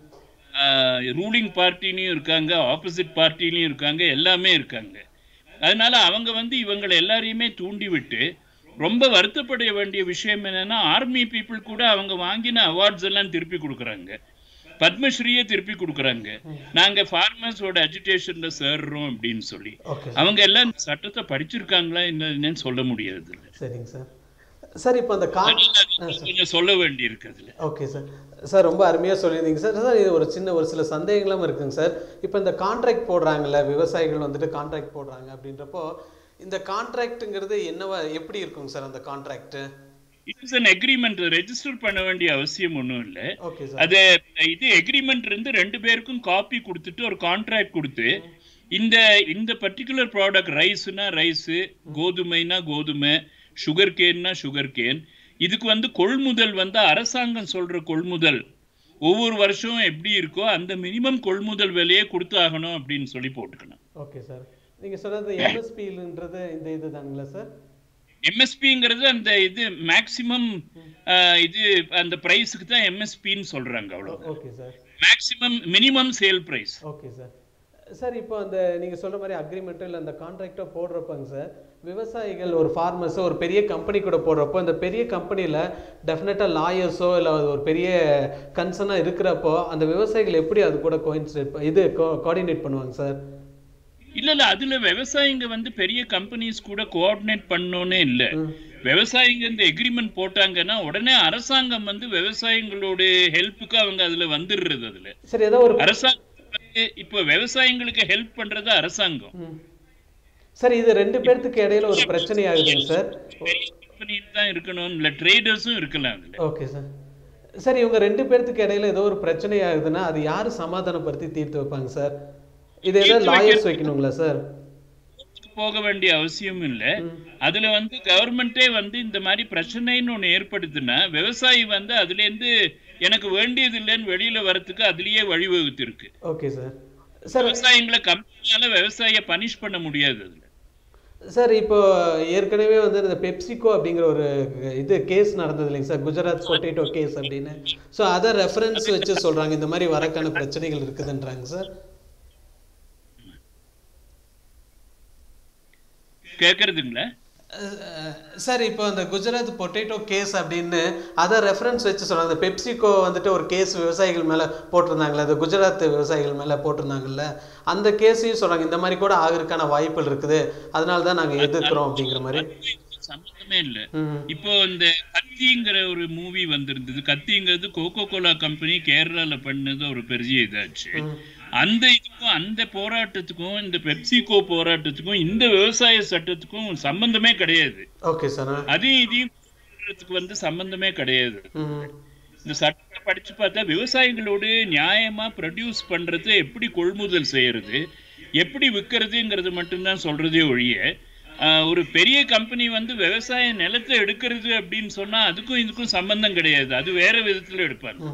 ரூலிங் பார்ட்டிலையும் இருக்காங்க ஆப்போசிட் பார்ட்டிலையும் இருக்காங்க எல்லாமே இருக்காங்க அதனால அவங்க வந்து இவங்களை எல்லாரையுமே தூண்டி விட்டு ரொம்ப வருத்தப்பட வேண்டிய விஷயம் என்னன்னா ஆர்மி பீப்புள் கூட அவங்க வாங்கின அவார்ட்ஸ் எல்லாம் திருப்பி கொடுக்குறாங்க பத்மஸ்ரீயை திருப்பி கொடுக்குறாங்க நாங்க ஃபார்மர்ஸோட அஜிடேஷன்ல சேர்றோம் அப்படின்னு சொல்லி
ஓகே
அவங்க எல்லாம் இந்த சட்டத்தை படிச்சிருக்காங்களா என்னன்னு சொல்ல முடியாது இல்ல
சரிங்க சார் சார் இப்போ அந்த கா ஆ சார்
கொஞ்சம் சொல்ல வேண்டி இருக்கு அதுல
ஓகே சார் சார் ரொம்ப அருமையாக சொல்லியிருந்தீங்க சார் சார் இது ஒரு சின்ன ஒரு சில சந்தேகங்களும் இருக்குங்க சார் இப்போ இந்த கான்ட்ராக்ட் போடுறாங்கல்ல விவசாயிகள் வந்துட்டு கான்ட்ராக்ட் போடுறாங்க அப்படின்றப்போ இந்த கான்ட்ராக்ட்டுங்கிறது என்னவா எப்படி இருக்குங்க சார் அந்த contract
it's an agreement register பண்ண வேண்டிய அவசியம் ஒன்றும் இல்லை
ஓகே சார்
அது இது அக்ரிமெண்ட் இருந்து ரெண்டு பேருக்கும் காப்பி கொடுத்துட்டு ஒரு கான்ட்ராக்ட் கொடுத்து இந்த இந்த பர்டிகுலர் ப்ராடக்ட் ரைஸ்னா ரைஸ் கோதுமைனா கோதுமை சுகர் கேன்னா சுகர் கேன் இதுக்கு வந்து கொள்முதல் வந்து அரசாங்கம் சொல்ற கொள்முதல் ஒவ்வொரு வருஷம் எப்படி இருக்கோ அந்த மினிமம் கொள்முதல் விலையே கொடுத்து ஆகணும் அப்படின்னு சொல்லி போட்டுக்கணும்
ஓகே சார் நீங்கள் சொன்னது எம்எஸ்பின்றது இந்த இது தானுங்களா சார்
எம்எஸ்பிங்கிறது அந்த இது மேக்சிமம் இது அந்த பிரைஸுக்கு தான் எம்எஸ்பின்னு சொல்றாங்க அவ்வளோ
okay sir
maximum minimum sale price
okay sir sir இப்போ அந்த நீங்கள் சொல்ற மாதிரி அக்ரிமெண்ட்டோ இல்லை அந்த கான்ட்ராக்டோ போடுறப்பங்க சார் விவசாயிகள் ஒரு ஃபார்மர்ஸோ ஒரு பெரிய கம்பெனி கூட போடுறப்போ இந்த பெரிய கம்பெனியில் டெஃபினட்டாக லாயர்ஸோ இல்லை ஒரு பெரிய கன்சர்னாக இருக்கிறப்போ அந்த விவசாயிகள் எப்படி அது கூட கோயின்சிடேட் இது கோஆர்டினேட் பண்ணுவாங்க சார்
இல்ல இல்ல அதுல விவசாயிங்க வந்து பெரிய கம்பெனிஸ் கூட கோஆர்டினேட் பண்ணோன்னே இல்ல விவசாயிங்க இந்த எக்ரிமெண்ட் போட்டாங்கன்னா உடனே அரசாங்கம் வந்து விவசாயிங்களோட ஹெல்ப்புக்கு அவங்க அதுல வந்துடுறது அதுல
சரி ஏதோ ஒரு
அரசாங்கம் வந்து இப்போ விவசாயிங்களுக்கு ஹெல்ப் பண்றது அரசாங்கம்
ம். சார் இது ரெண்டு பேர்த்துக்கு இடையில ஒரு பிரச்சனை ஆகுதுங்க சார்
பெரிய கம்பெனி தான் இருக்கணும் இல்ல ட்ரேடர்ஸும் இருக்கலாம் அதுல
ஓகே சார் சார் இவங்க ரெண்டு பேர்த்துக்கு இடையில ஏதோ ஒரு பிரச்சனை ஆகுதுன்னா அது யாரு சமாதானப்படுத்தி தீர்த்து வைப்பாங்க சார் இது ஏதோ
தீர்த்து
லாயர்ஸ் வைக்கணுங்களா சார்
போக வேண்டிய அவசியம் இல்ல அதுல வந்து கவர்மெண்டே வந்து இந்த மாதிரி பிரச்சனைன்னு ஒண்ணு ஏற்படுதுன்னா விவசாயி வந்து அதுல இருந்து எனக்கு வேண்டியது இல்லைன்னு வெளியில வரதுக்கு அதுலயே வழிவகுத்து இருக்கு
ஓகே சார் சார்
விவசாயிகளை கம்பெனியால விவசாயிய பனிஷ் பண்ண முடியாது அதுல
சார் இப்போ ஏற்கனவே வந்து இந்த பெப்சிகோ அப்படிங்கிற ஒரு இது கேஸ் நடந்தது இல்லைங்க சார் குஜராத் பொட்டேட்டோ கேஸ் அப்படின்னு ஸோ அதை ரெஃபரன்ஸ் வச்சு சொல்றாங்க இந்த மாதிரி வரக்கான பிரச்சனைகள் இருக்குதுன்றாங்க சார்
கேக்குறதுங்களா
அஹ் சார் இப்போ அந்த குஜராத் பொட்டேட்டோ கேஸ் அப்படின்னு அதை ரெஃபரன்ஸ் வச்சு சொல்றாங்க அந்த பெப்சிகோ வந்துட்டு ஒரு கேஸ் விவசாயிகள் மேலே போட்டிருந்தாங்களே அது குஜராத் விவசாயிகள் மேலே போட்டிருந்தாங்கல்ல அந்த கேஸையும் சொல்றாங்க இந்த மாதிரி கூட ஆகிறதுக்கான வாய்ப்புகள் இருக்குது அதனால தான் நாங்கள் எதிர்க்கிறோம் அப்படிங்கிற மாதிரி
சம்பந்தமே இல்ல
ம்
இப்போ இந்த கத்திங்கிற ஒரு மூவி வந்திருந்தது கத்திங்கிறது கோகோ கோலா கம்பெனி கேரளால பண்ணது ஒரு பெரிய இதாச்சு
ம்.
அந்த இதுக்கும் அந்த போராட்டத்துக்கும் இந்த பெப்சிகோ போராட்டத்துக்கும் இந்த விவசாய சட்டத்துக்கும் சம்பந்தமே கிடையாது
ஓகே சார்
அதையும் இதையும் பண்றதுக்கு வந்து சம்பந்தமே கிடையாது
ம்
இந்த சட்டத்தை படிச்சு பார்த்தா விவசாயிகளோடு நியாயமா ப்ரொடியூஸ் பண்றது எப்படி கொள்முதல் செய்யறது எப்படி விற்கிறதுங்கிறது மட்டும்தான் சொல்றதே ஒழிய ஆஹ், ஒரு பெரிய கம்பெனி வந்து விவசாய நிலத்தை எடுக்கிறது அப்படின்னு சொன்னா அதுக்கும் இதுக்கும் சம்பந்தம் கிடையாது அது வேற விதத்துல எடுப்பாங்க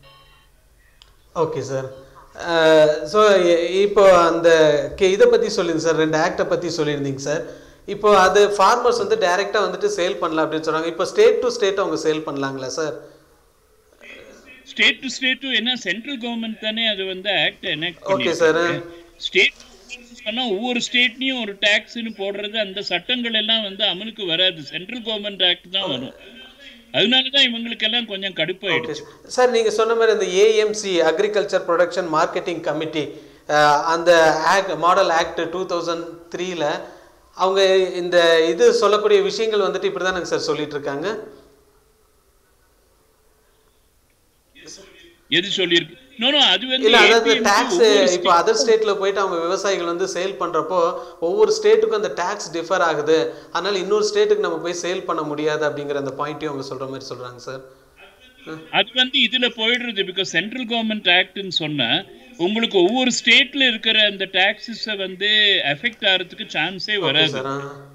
ஓகே சார் ஸோ இப்போ அந்த கே- இதை பற்றி சொல்லியிருந்தீங்க சார் ரெண்டு ஆக்டை பற்றி சொல்லியிருந்தீங்க சார் இப்போ அது ஃபார்மர்ஸ் வந்து டைரெக்டாக வந்துட்டு சேல் பண்ணலாம் அப்படின்னு சொல்கிறாங்க இப்போ ஸ்டேட் டு ஸ்டேட் அவங்க சேல் பண்ணலாங்களா சார்
ஸ்டேட் டு ஸ்டேட் என்ன சென்ட்ரல் கவர்மெண்ட் தானே அது வந்து act enact
okay sir
state சொன்னா ஒவ்வொரு ஸ்டேட்லயும் ஒரு டாக்ஸ்னு போடுறது அந்த சட்டங்கள் எல்லாம் வந்து அமலுக்கு வராது சென்ட்ரல் கவர்மெண்ட் ஆக்ட் தான் வரும் அதனாலதான் இவங்களுக்கு எல்லாம் கொஞ்சம்
ஓகே
கடுப்பாயிடுச்சு
சார் நீங்கள் சொன்ன மாதிரி இந்த AMC agriculture production marketing committee அந்த act model act two thousand த்ரீல அவங்க இந்த இது சொல்லக்கூடிய விஷயங்கள் வந்துட்டு இப்படி தானங்க சார் சொல்லிட்டு இருக்காங்க
எது சொல்லியிருக்கு நோ நோ அது வந்து
இல்ல அதாவது
APMC
டாக்ஸ்
ஒவ்வொரு
இப்போ அதர் ஸ்டேட்ல போயிட்டு அவங்க விவசாயிகள் வந்து சேல் பண்றப்போ ஒவ்வொரு ஸ்டேட்டுக்கும் அந்த டாக்ஸ் டிஃபர் ஆகுது அதனால இன்னொரு ஸ்டேட்டுக்கு நம்ம போய் சேல் பண்ண முடியாது அப்படிங்கிற அந்த பாயிண்ட்டையும் அவங்க சொல்ற மாதிரி சொல்றாங்க சார்
அது வந்து இதுல போயிடுறது பிகாஸ் சென்ட்ரல் கவர்மெண்ட் ஆக்ட்னு சொன்னா உங்களுக்கு ஒவ்வொரு ஸ்டேட்ல இருக்கிற அந்த டாக்ஸஸ வந்து எஃபெக்ட் ஆகிறதுக்கு சான்ஸே வராது
சார்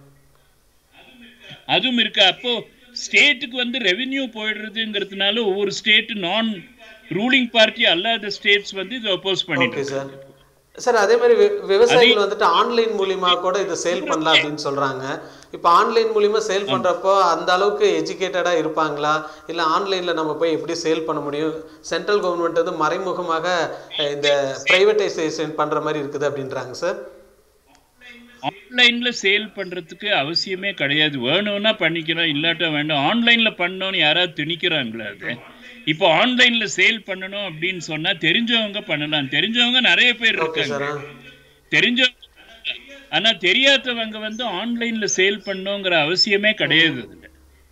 அதுவும் இருக்கு அப்போ ஸ்டேட்டுக்கு வந்து ரெவென்யூ போயிடுறதுங்கிறதுனால ஒவ்வொரு ஸ்டேட் நான் ரூலிங் பார்ட்டி அல்லாத ஸ்டேட்ஸ் வந்து இதை அப்போஸ் பண்ணிட்டு
ஓகே சார் சார் அதே மாதிரி வி- விவசாயிகள் வந்துட்டு ஆன்லைன் மூலியமா கூட இதை சேல் பண்ணலாம் அப்படின்னு சொல்றாங்க இப்போ ஆன்லைன் மூலியமா சேல் பண்றப்போ அந்த அளவுக்கு எஜுகேட்டடா இருப்பாங்களா இல்ல ஆன்லைன்ல நம்ம போய் எப்படி சேல் பண்ண முடியும் சென்ட்ரல் கவர்மெண்ட் வந்து மறைமுகமாக அஹ், இந்த பிரைவேட்டைசேஷன் பண்ற மாதிரி இருக்குது அப்படின்றாங்க சார்
ஆன்லைன்ல சேல் பண்றதுக்கு அவசியமே கிடையாது வேணும்னா பண்ணிக்கிறோம் இல்லாட்ட வேண்டாம் ஆன்லைன்ல பண்ணோம்னு யாராவது திணிக்கிறாங்களா அது இப்போ ஆன்லைன்ல சேல் பண்ணணும் அப்படின்னு சொன்னா தெரிஞ்சவங்க பண்ணலாம் தெரிஞ்சவங்க நிறைய பேர்
ஓகே
இருக்காங்க
சார்
தெரிஞ்சவங்க ஆனா தெரியாதவங்க வந்து ஆன்லைன்ல சேல் பண்ணணுங்கிற அவசியமே கிடையாது அதுல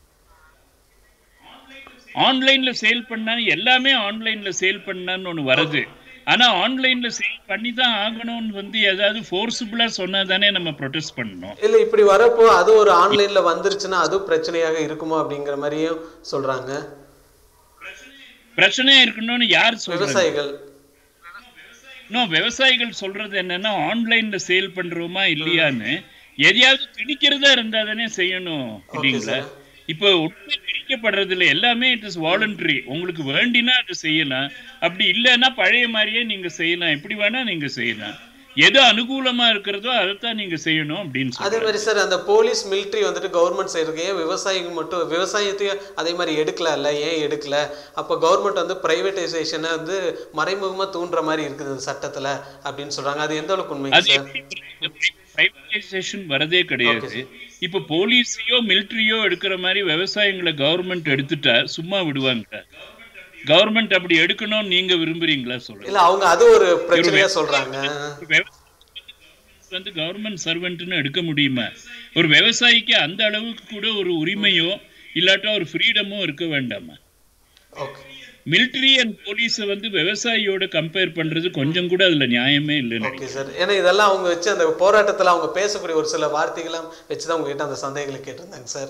ஆன்லைன்ல சேல் பண்ணா எல்லாமே ஆன்லைன்ல சேல் பண்ணான்னு ஒண்ணு வருது ஆனா ஆன்லைன்ல சேல் பண்ணி தான் ஆகணும்னு வந்து ஏதாவது ஃபோர்ஸபிளா சொன்னா தானே நம்ம ப்ரொடெஸ்ட் பண்ணணும்
இல்ல இப்படி வரப்போ அது ஒரு ஆன்லைன்ல வந்துருச்சுன்னா அது பிரச்சனையாக இருக்குமோ அப்படிங்கிற மாதிரியும் சொல்றாங்க
பிரச்சனையா இருக்கணும்னு யார் சொல்றது
விவசாயிகள்
இன்னும் விவசாயிகள் சொல்றது என்னன்னா ஆன்லைன்ல சேல் பண்றோமா இல்லையான்னு எதையாவது திணிக்கிறதா இருந்தா தானே செய்யணும் இல்லைங்களா
sir.
இப்போ உண்மை திணிக்கப்படுறது இல்லை எல்லாமே இட் இஸ் வாலண்டரி உங்களுக்கு வேண்டினா அது செய்யலாம் அப்படி இல்லைன்னா பழைய மாதிரியே நீங்க செய்யலாம் எப்படி வேணா நீங்க செய்யலாம் எது அனுகூலமா இருக்கிறதோ அதைத்தான் நீங்க செய்யணும் அப்படின்னு
அதே
சொல்லி
மாதிரி சார் அந்த போலீஸ் மிலிட்ரி வந்துட்டு கவர்மெண்ட் செய்யறதுக்கு ஏன் விவசாயிகள் மட்டும் விவசாயத்தையும் அதே மாதிரி எடுக்கல ஏன் எடுக்கல அப்போ கவர்மெண்ட் வந்து பிரைவேட்டைசேஷனை வந்து மறைமுகமா தூண்டுற மாதிரி இருக்குது இந்த சட்டத்துல அப்படின்னு சொல்றாங்க அது எந்த அளவுக்கு உண்மைங்க
அது
சார்
பிரைவேடைசேஷன் வரதே கிடையாது இப்ப போலீஸையோ மிலிட்டரியோ எடுக்கிற மாதிரி விவசாயிகளை கவர்மெண்ட் எடுத்துட்டா சும்மா விடுவாங்க கவர்மெண்ட் அப்படி எடுக்கணும்னு நீங்க விரும்புறீங்களா சொல்லுங்க
இல்ல அவங்க அது ஒரு பிரச்சனையா சொல்றாங்க
விவசாயி வந்து கவர்மெண்ட் சர்வெண்ட்னு எடுக்க முடியுமா ஒரு விவசாயிக்கு அந்த அளவுக்கு கூட ஒரு உரிமையோ இல்லாட்டா ஒரு ஃப்ரீடமோ இருக்க வேண்டாமா
ஓகே
மிலிட்டரி அண்ட் போலீஸை வந்து விவசாயியோட கம்பேர் பண்றது கொஞ்சம் கூட அதுல நியாயமே இல்லைன்னு
ஓகே சார் ஏன்னா இதெல்லாம் அவங்க வச்சு அந்த போராட்டத்துல அவங்க பேசக்கூடிய ஒரு சில வார்த்தைகளாம் வச்சு தான் உங்ககிட்ட அந்த சந்தேகங்களை கேட்டிருந்தாங்க சார்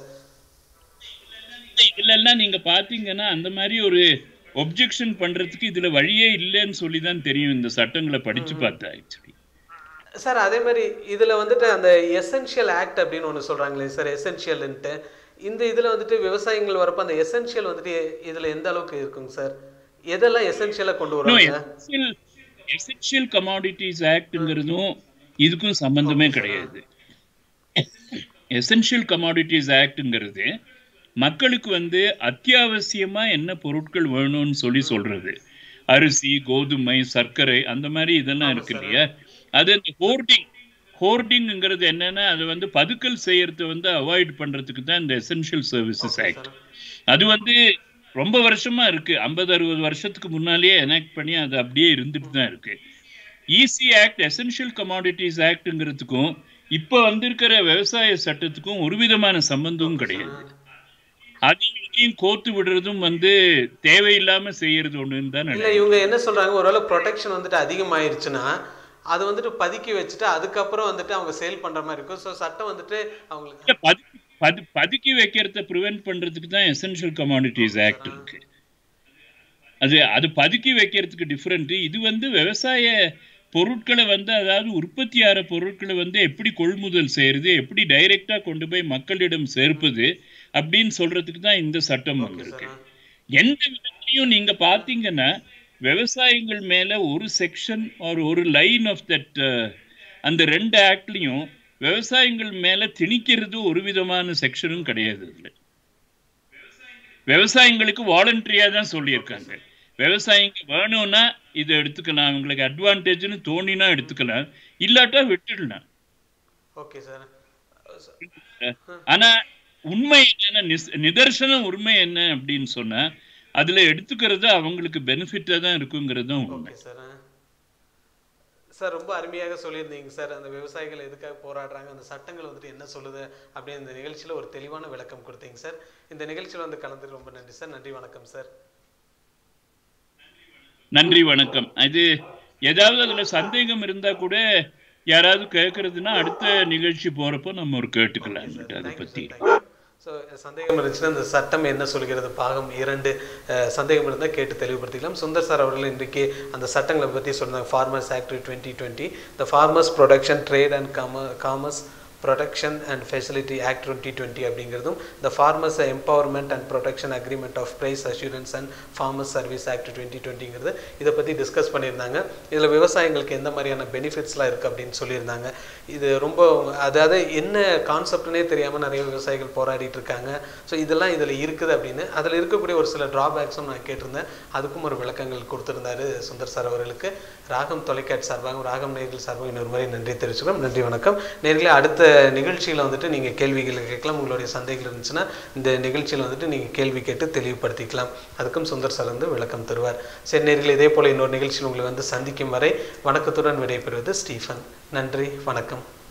இதுல எல்லாம் நீங்க பாத்தீங்கன்னா அந்த மாதிரி ஒரு ஒப்ஜெக்ஷன் பண்றதுக்கு இதுல வழியே இல்லைன்னு சொல்லி தான் தெரியும் இந்த சட்டங்களை படிச்சு பார்த்தா ஆக்சுவலி
சார் அதே மாதிரி இதுல வந்துட்டு அந்த எசென்ஷியல் ஆக்ட் அப்படின்னு ஒன்று சொல்றாங்களே சார் எசென்ஷியல்ன்ட்டு இந்த இதுல வந்துட்டு விவசாயிகள் வரப்ப அந்த எசென்ஷியல் வந்துட்டு இதுல எந்த அளவுக்கு இருக்குங்க சார் எதெல்லாம் எசென்ஷியலா கொண்டு வருவாங்க
எசென்ஷியல் கமாடிட்டிஸ் ஆக்ட்ங்கிறதும் இதுக்கும் சம்பந்தமே கிடையாது எசென்ஷியல் கமாடிட்டிஸ் ஆக்ட்ங்கிறது மக்களுக்கு வந்து அத்தியாவசியமா என்ன பொருட்கள் வேணும்னு சொல்லி சொல்றது அரிசி கோதுமை சர்க்கரை அந்த மாதிரி இதெல்லாம் இருக்கு இல்லையா அது அந்த ஹோர்டிங் ஹோர்டிங்ங்கிறது என்னன்னா அது வந்து பதுக்கல் செய்யறத வந்து அவாய்ட் பண்றதுக்கு தான் இந்த எசென்ஷியல் சர்வீசஸ் ஆக்ட் அது வந்து ரொம்ப வருஷமா இருக்கு ஐம்பது அறுபது வருஷத்துக்கு முன்னாலேயே எனாக்ட் பண்ணி அது அப்படியே இருந்துட்டு தான் இருக்கு இசி ஆக்ட் எசென்ஷியல் கமாடிட்டிஸ் ஆக்ட்ங்கிறதுக்கும் இப்போ வந்திருக்கிற விவசாய சட்டத்துக்கும் ஒரு விதமான சம்பந்தமும் கிடையாது அதையும் இதையும் கோர்த்து விடுறதும் வந்து தேவையில்லாம செய்யறது ஒண்ணுன்னு தான்
இல்ல
நினைக்கிறேன்.
இவங்க என்ன சொல்றாங்க ஒருவேளை ப்ரொடெக்ஷன் வந்துட்டு அதிகமாயிருச்சுன்னா அது வந்துட்டு பதுக்கி வச்சுட்டு அதுக்கப்புறம் வந்துட்டு அவங்க சேல் பண்ற மாதிரி இருக்கும் ஸோ சட்டம் வந்துட்டு அவங்களுக்கு
இல்ல, பதுக்கி பது- பதுக்கி வைக்கிறத ப்ரிவென்ட் பண்றதுக்கு தான் எசென்ஷியல் கமாடிட்டிஸ் ஆக்ட் இருக்கு அது அது பதுக்கி வைக்கிறதுக்கு டிஃப்ரெண்ட் இது வந்து விவசாய பொருட்களை வந்து அதாவது உற்பத்தி ஆகிற பொருட்களை வந்து எப்படி கொள்முதல் செய்யறது எப்படி டைரெக்டா கொண்டு போய் மக்களிடம் சேர்ப்பது அப்படின்னு சொல்றதுக்கு தான் இந்த சட்டம் வந்திருக்கு எந்த விதத்திலையும் நீங்க பாத்தீங்கன்னா விவசாயிகள் மேல ஒரு செக்ஷன் ஒரு ஒரு லைன் ஆஃப் தட் அந்த ரெண்டு ஆக்ட்லயும் விவசாயிகள் மேல திணிக்கிறது ஒரு விதமான செக்ஷனும் கிடையாது இதுல விவசாயிங்களுக்கு வாலண்டரியா தான் சொல்லியிருக்காங்க விவசாயிங்க வேணும்னா இதை எடுத்துக்கலாம் அவங்களுக்கு அட்வான்டேஜ்னு தோணினா எடுத்துக்கலாம் இல்லாட்டா விட்டுடலாம்
ஓகே சார்
ஆனா உண்மை என்னன்னா நிஸ்- நிதர்சன உண்மை என்ன அப்படின்னு சொன்னா அதுல எடுத்துக்கிறது அவங்களுக்கு பெனிஃபிட்டா தான் இருக்குங்கிறதும் உண்மை
ஓகே சார் சார் ரொம்ப அருமையாக சொல்லியிருந்தீங்க சார் அந்த விவசாயிகள் எதுக்காக போராடுறாங்க அந்த சட்டங்கள் வந்துட்டு என்ன சொல்லுது அப்படின்னு இந்த நிகழ்ச்சியில் ஒரு தெளிவான விளக்கம் கொடுத்தீங்க சார் இந்த நிகழ்ச்சியில் வந்து கலந்து ரொம்ப நன்றி சார் நன்றி வணக்கம் சார்
நன்றி வணக்கம் அது ஏதாவது அதுல சந்தேகம் இருந்தா கூட யாராவது கேட்கறதுன்னா அடுத்த நிகழ்ச்சி போறப்போ நம்ம ஒரு கேட்டுக்கலாம் அதை பத்தி
ஸோ சந்தேகம் இருந்துச்சுன்னா இந்த சட்டம் என்ன சொல்கிறது பாகம் இரண்டு அஹ், சந்தேகம் இருந்தால் கேட்டு தெளிவுபடுத்திக்கலாம் சுந்தர் சார் அவர்கள் இன்றைக்கு அந்த சட்டங்களை பற்றி சொன்னாங்க farmers act twenty twenty the farmers production trade and காம commerce production and facility act twenty twenty அப்படிங்கிறதும் the farmers empowerment and protection agreement of price assurance and farmers service act twenty டுவெண்ட்டிங்கிறது இதை பற்றி டிஸ்கஸ் பண்ணியிருந்தாங்க இதில் விவசாயிகளுக்கு எந்த மாதிரியான பெனிஃபிட்ஸ்லாம் இருக்குது அப்படின்னு சொல்லியிருந்தாங்க இது ரொம்ப அதாவது என்ன கான்செப்ட்னே தெரியாமல் நிறைய விவசாயிகள் போராடிட்டு இருக்காங்க ஸோ இதெல்லாம் இதில் இருக்குது அப்படின்னு அதில் இருக்கக்கூடிய ஒரு சில ட்ராபேக்ஸும் நான் கேட்டிருந்தேன் அதுக்கும் ஒரு விளக்கங்கள் கொடுத்திருந்தாரு சுந்தர் சார் அவர்களுக்கு ராகம் தொலைக்காட்சி சார்பாகவும் ராகம் நேர்கள் சார்பாக இன்னொரு முறை நன்றி தெரிவிச்சுக்கிறோம் நன்றி வணக்கம் நேர்களே அடுத்த நிகழ்ச்சியில் வந்துட்டு நீங்கள் கேள்விகள் கேட்கலாம் உங்களுடைய சந்தேகங்கள் இருந்துச்சுன்னா இந்த நிகழ்ச்சியில் வந்துட்டு நீங்கள் கேள்வி கேட்டு தெளிவுபடுத்திக்கலாம் அதுக்கும் சுந்தர் சார் வந்து விளக்கம் தருவார் சரி நேர்களே இதே போல் இன்னொரு நிகழ்ச்சியில் உங்களை வந்து சந்திக்கும் வரை வணக்கத்துடன் விடைபெறுவது ஸ்டீஃபன் நன்றி வணக்கம்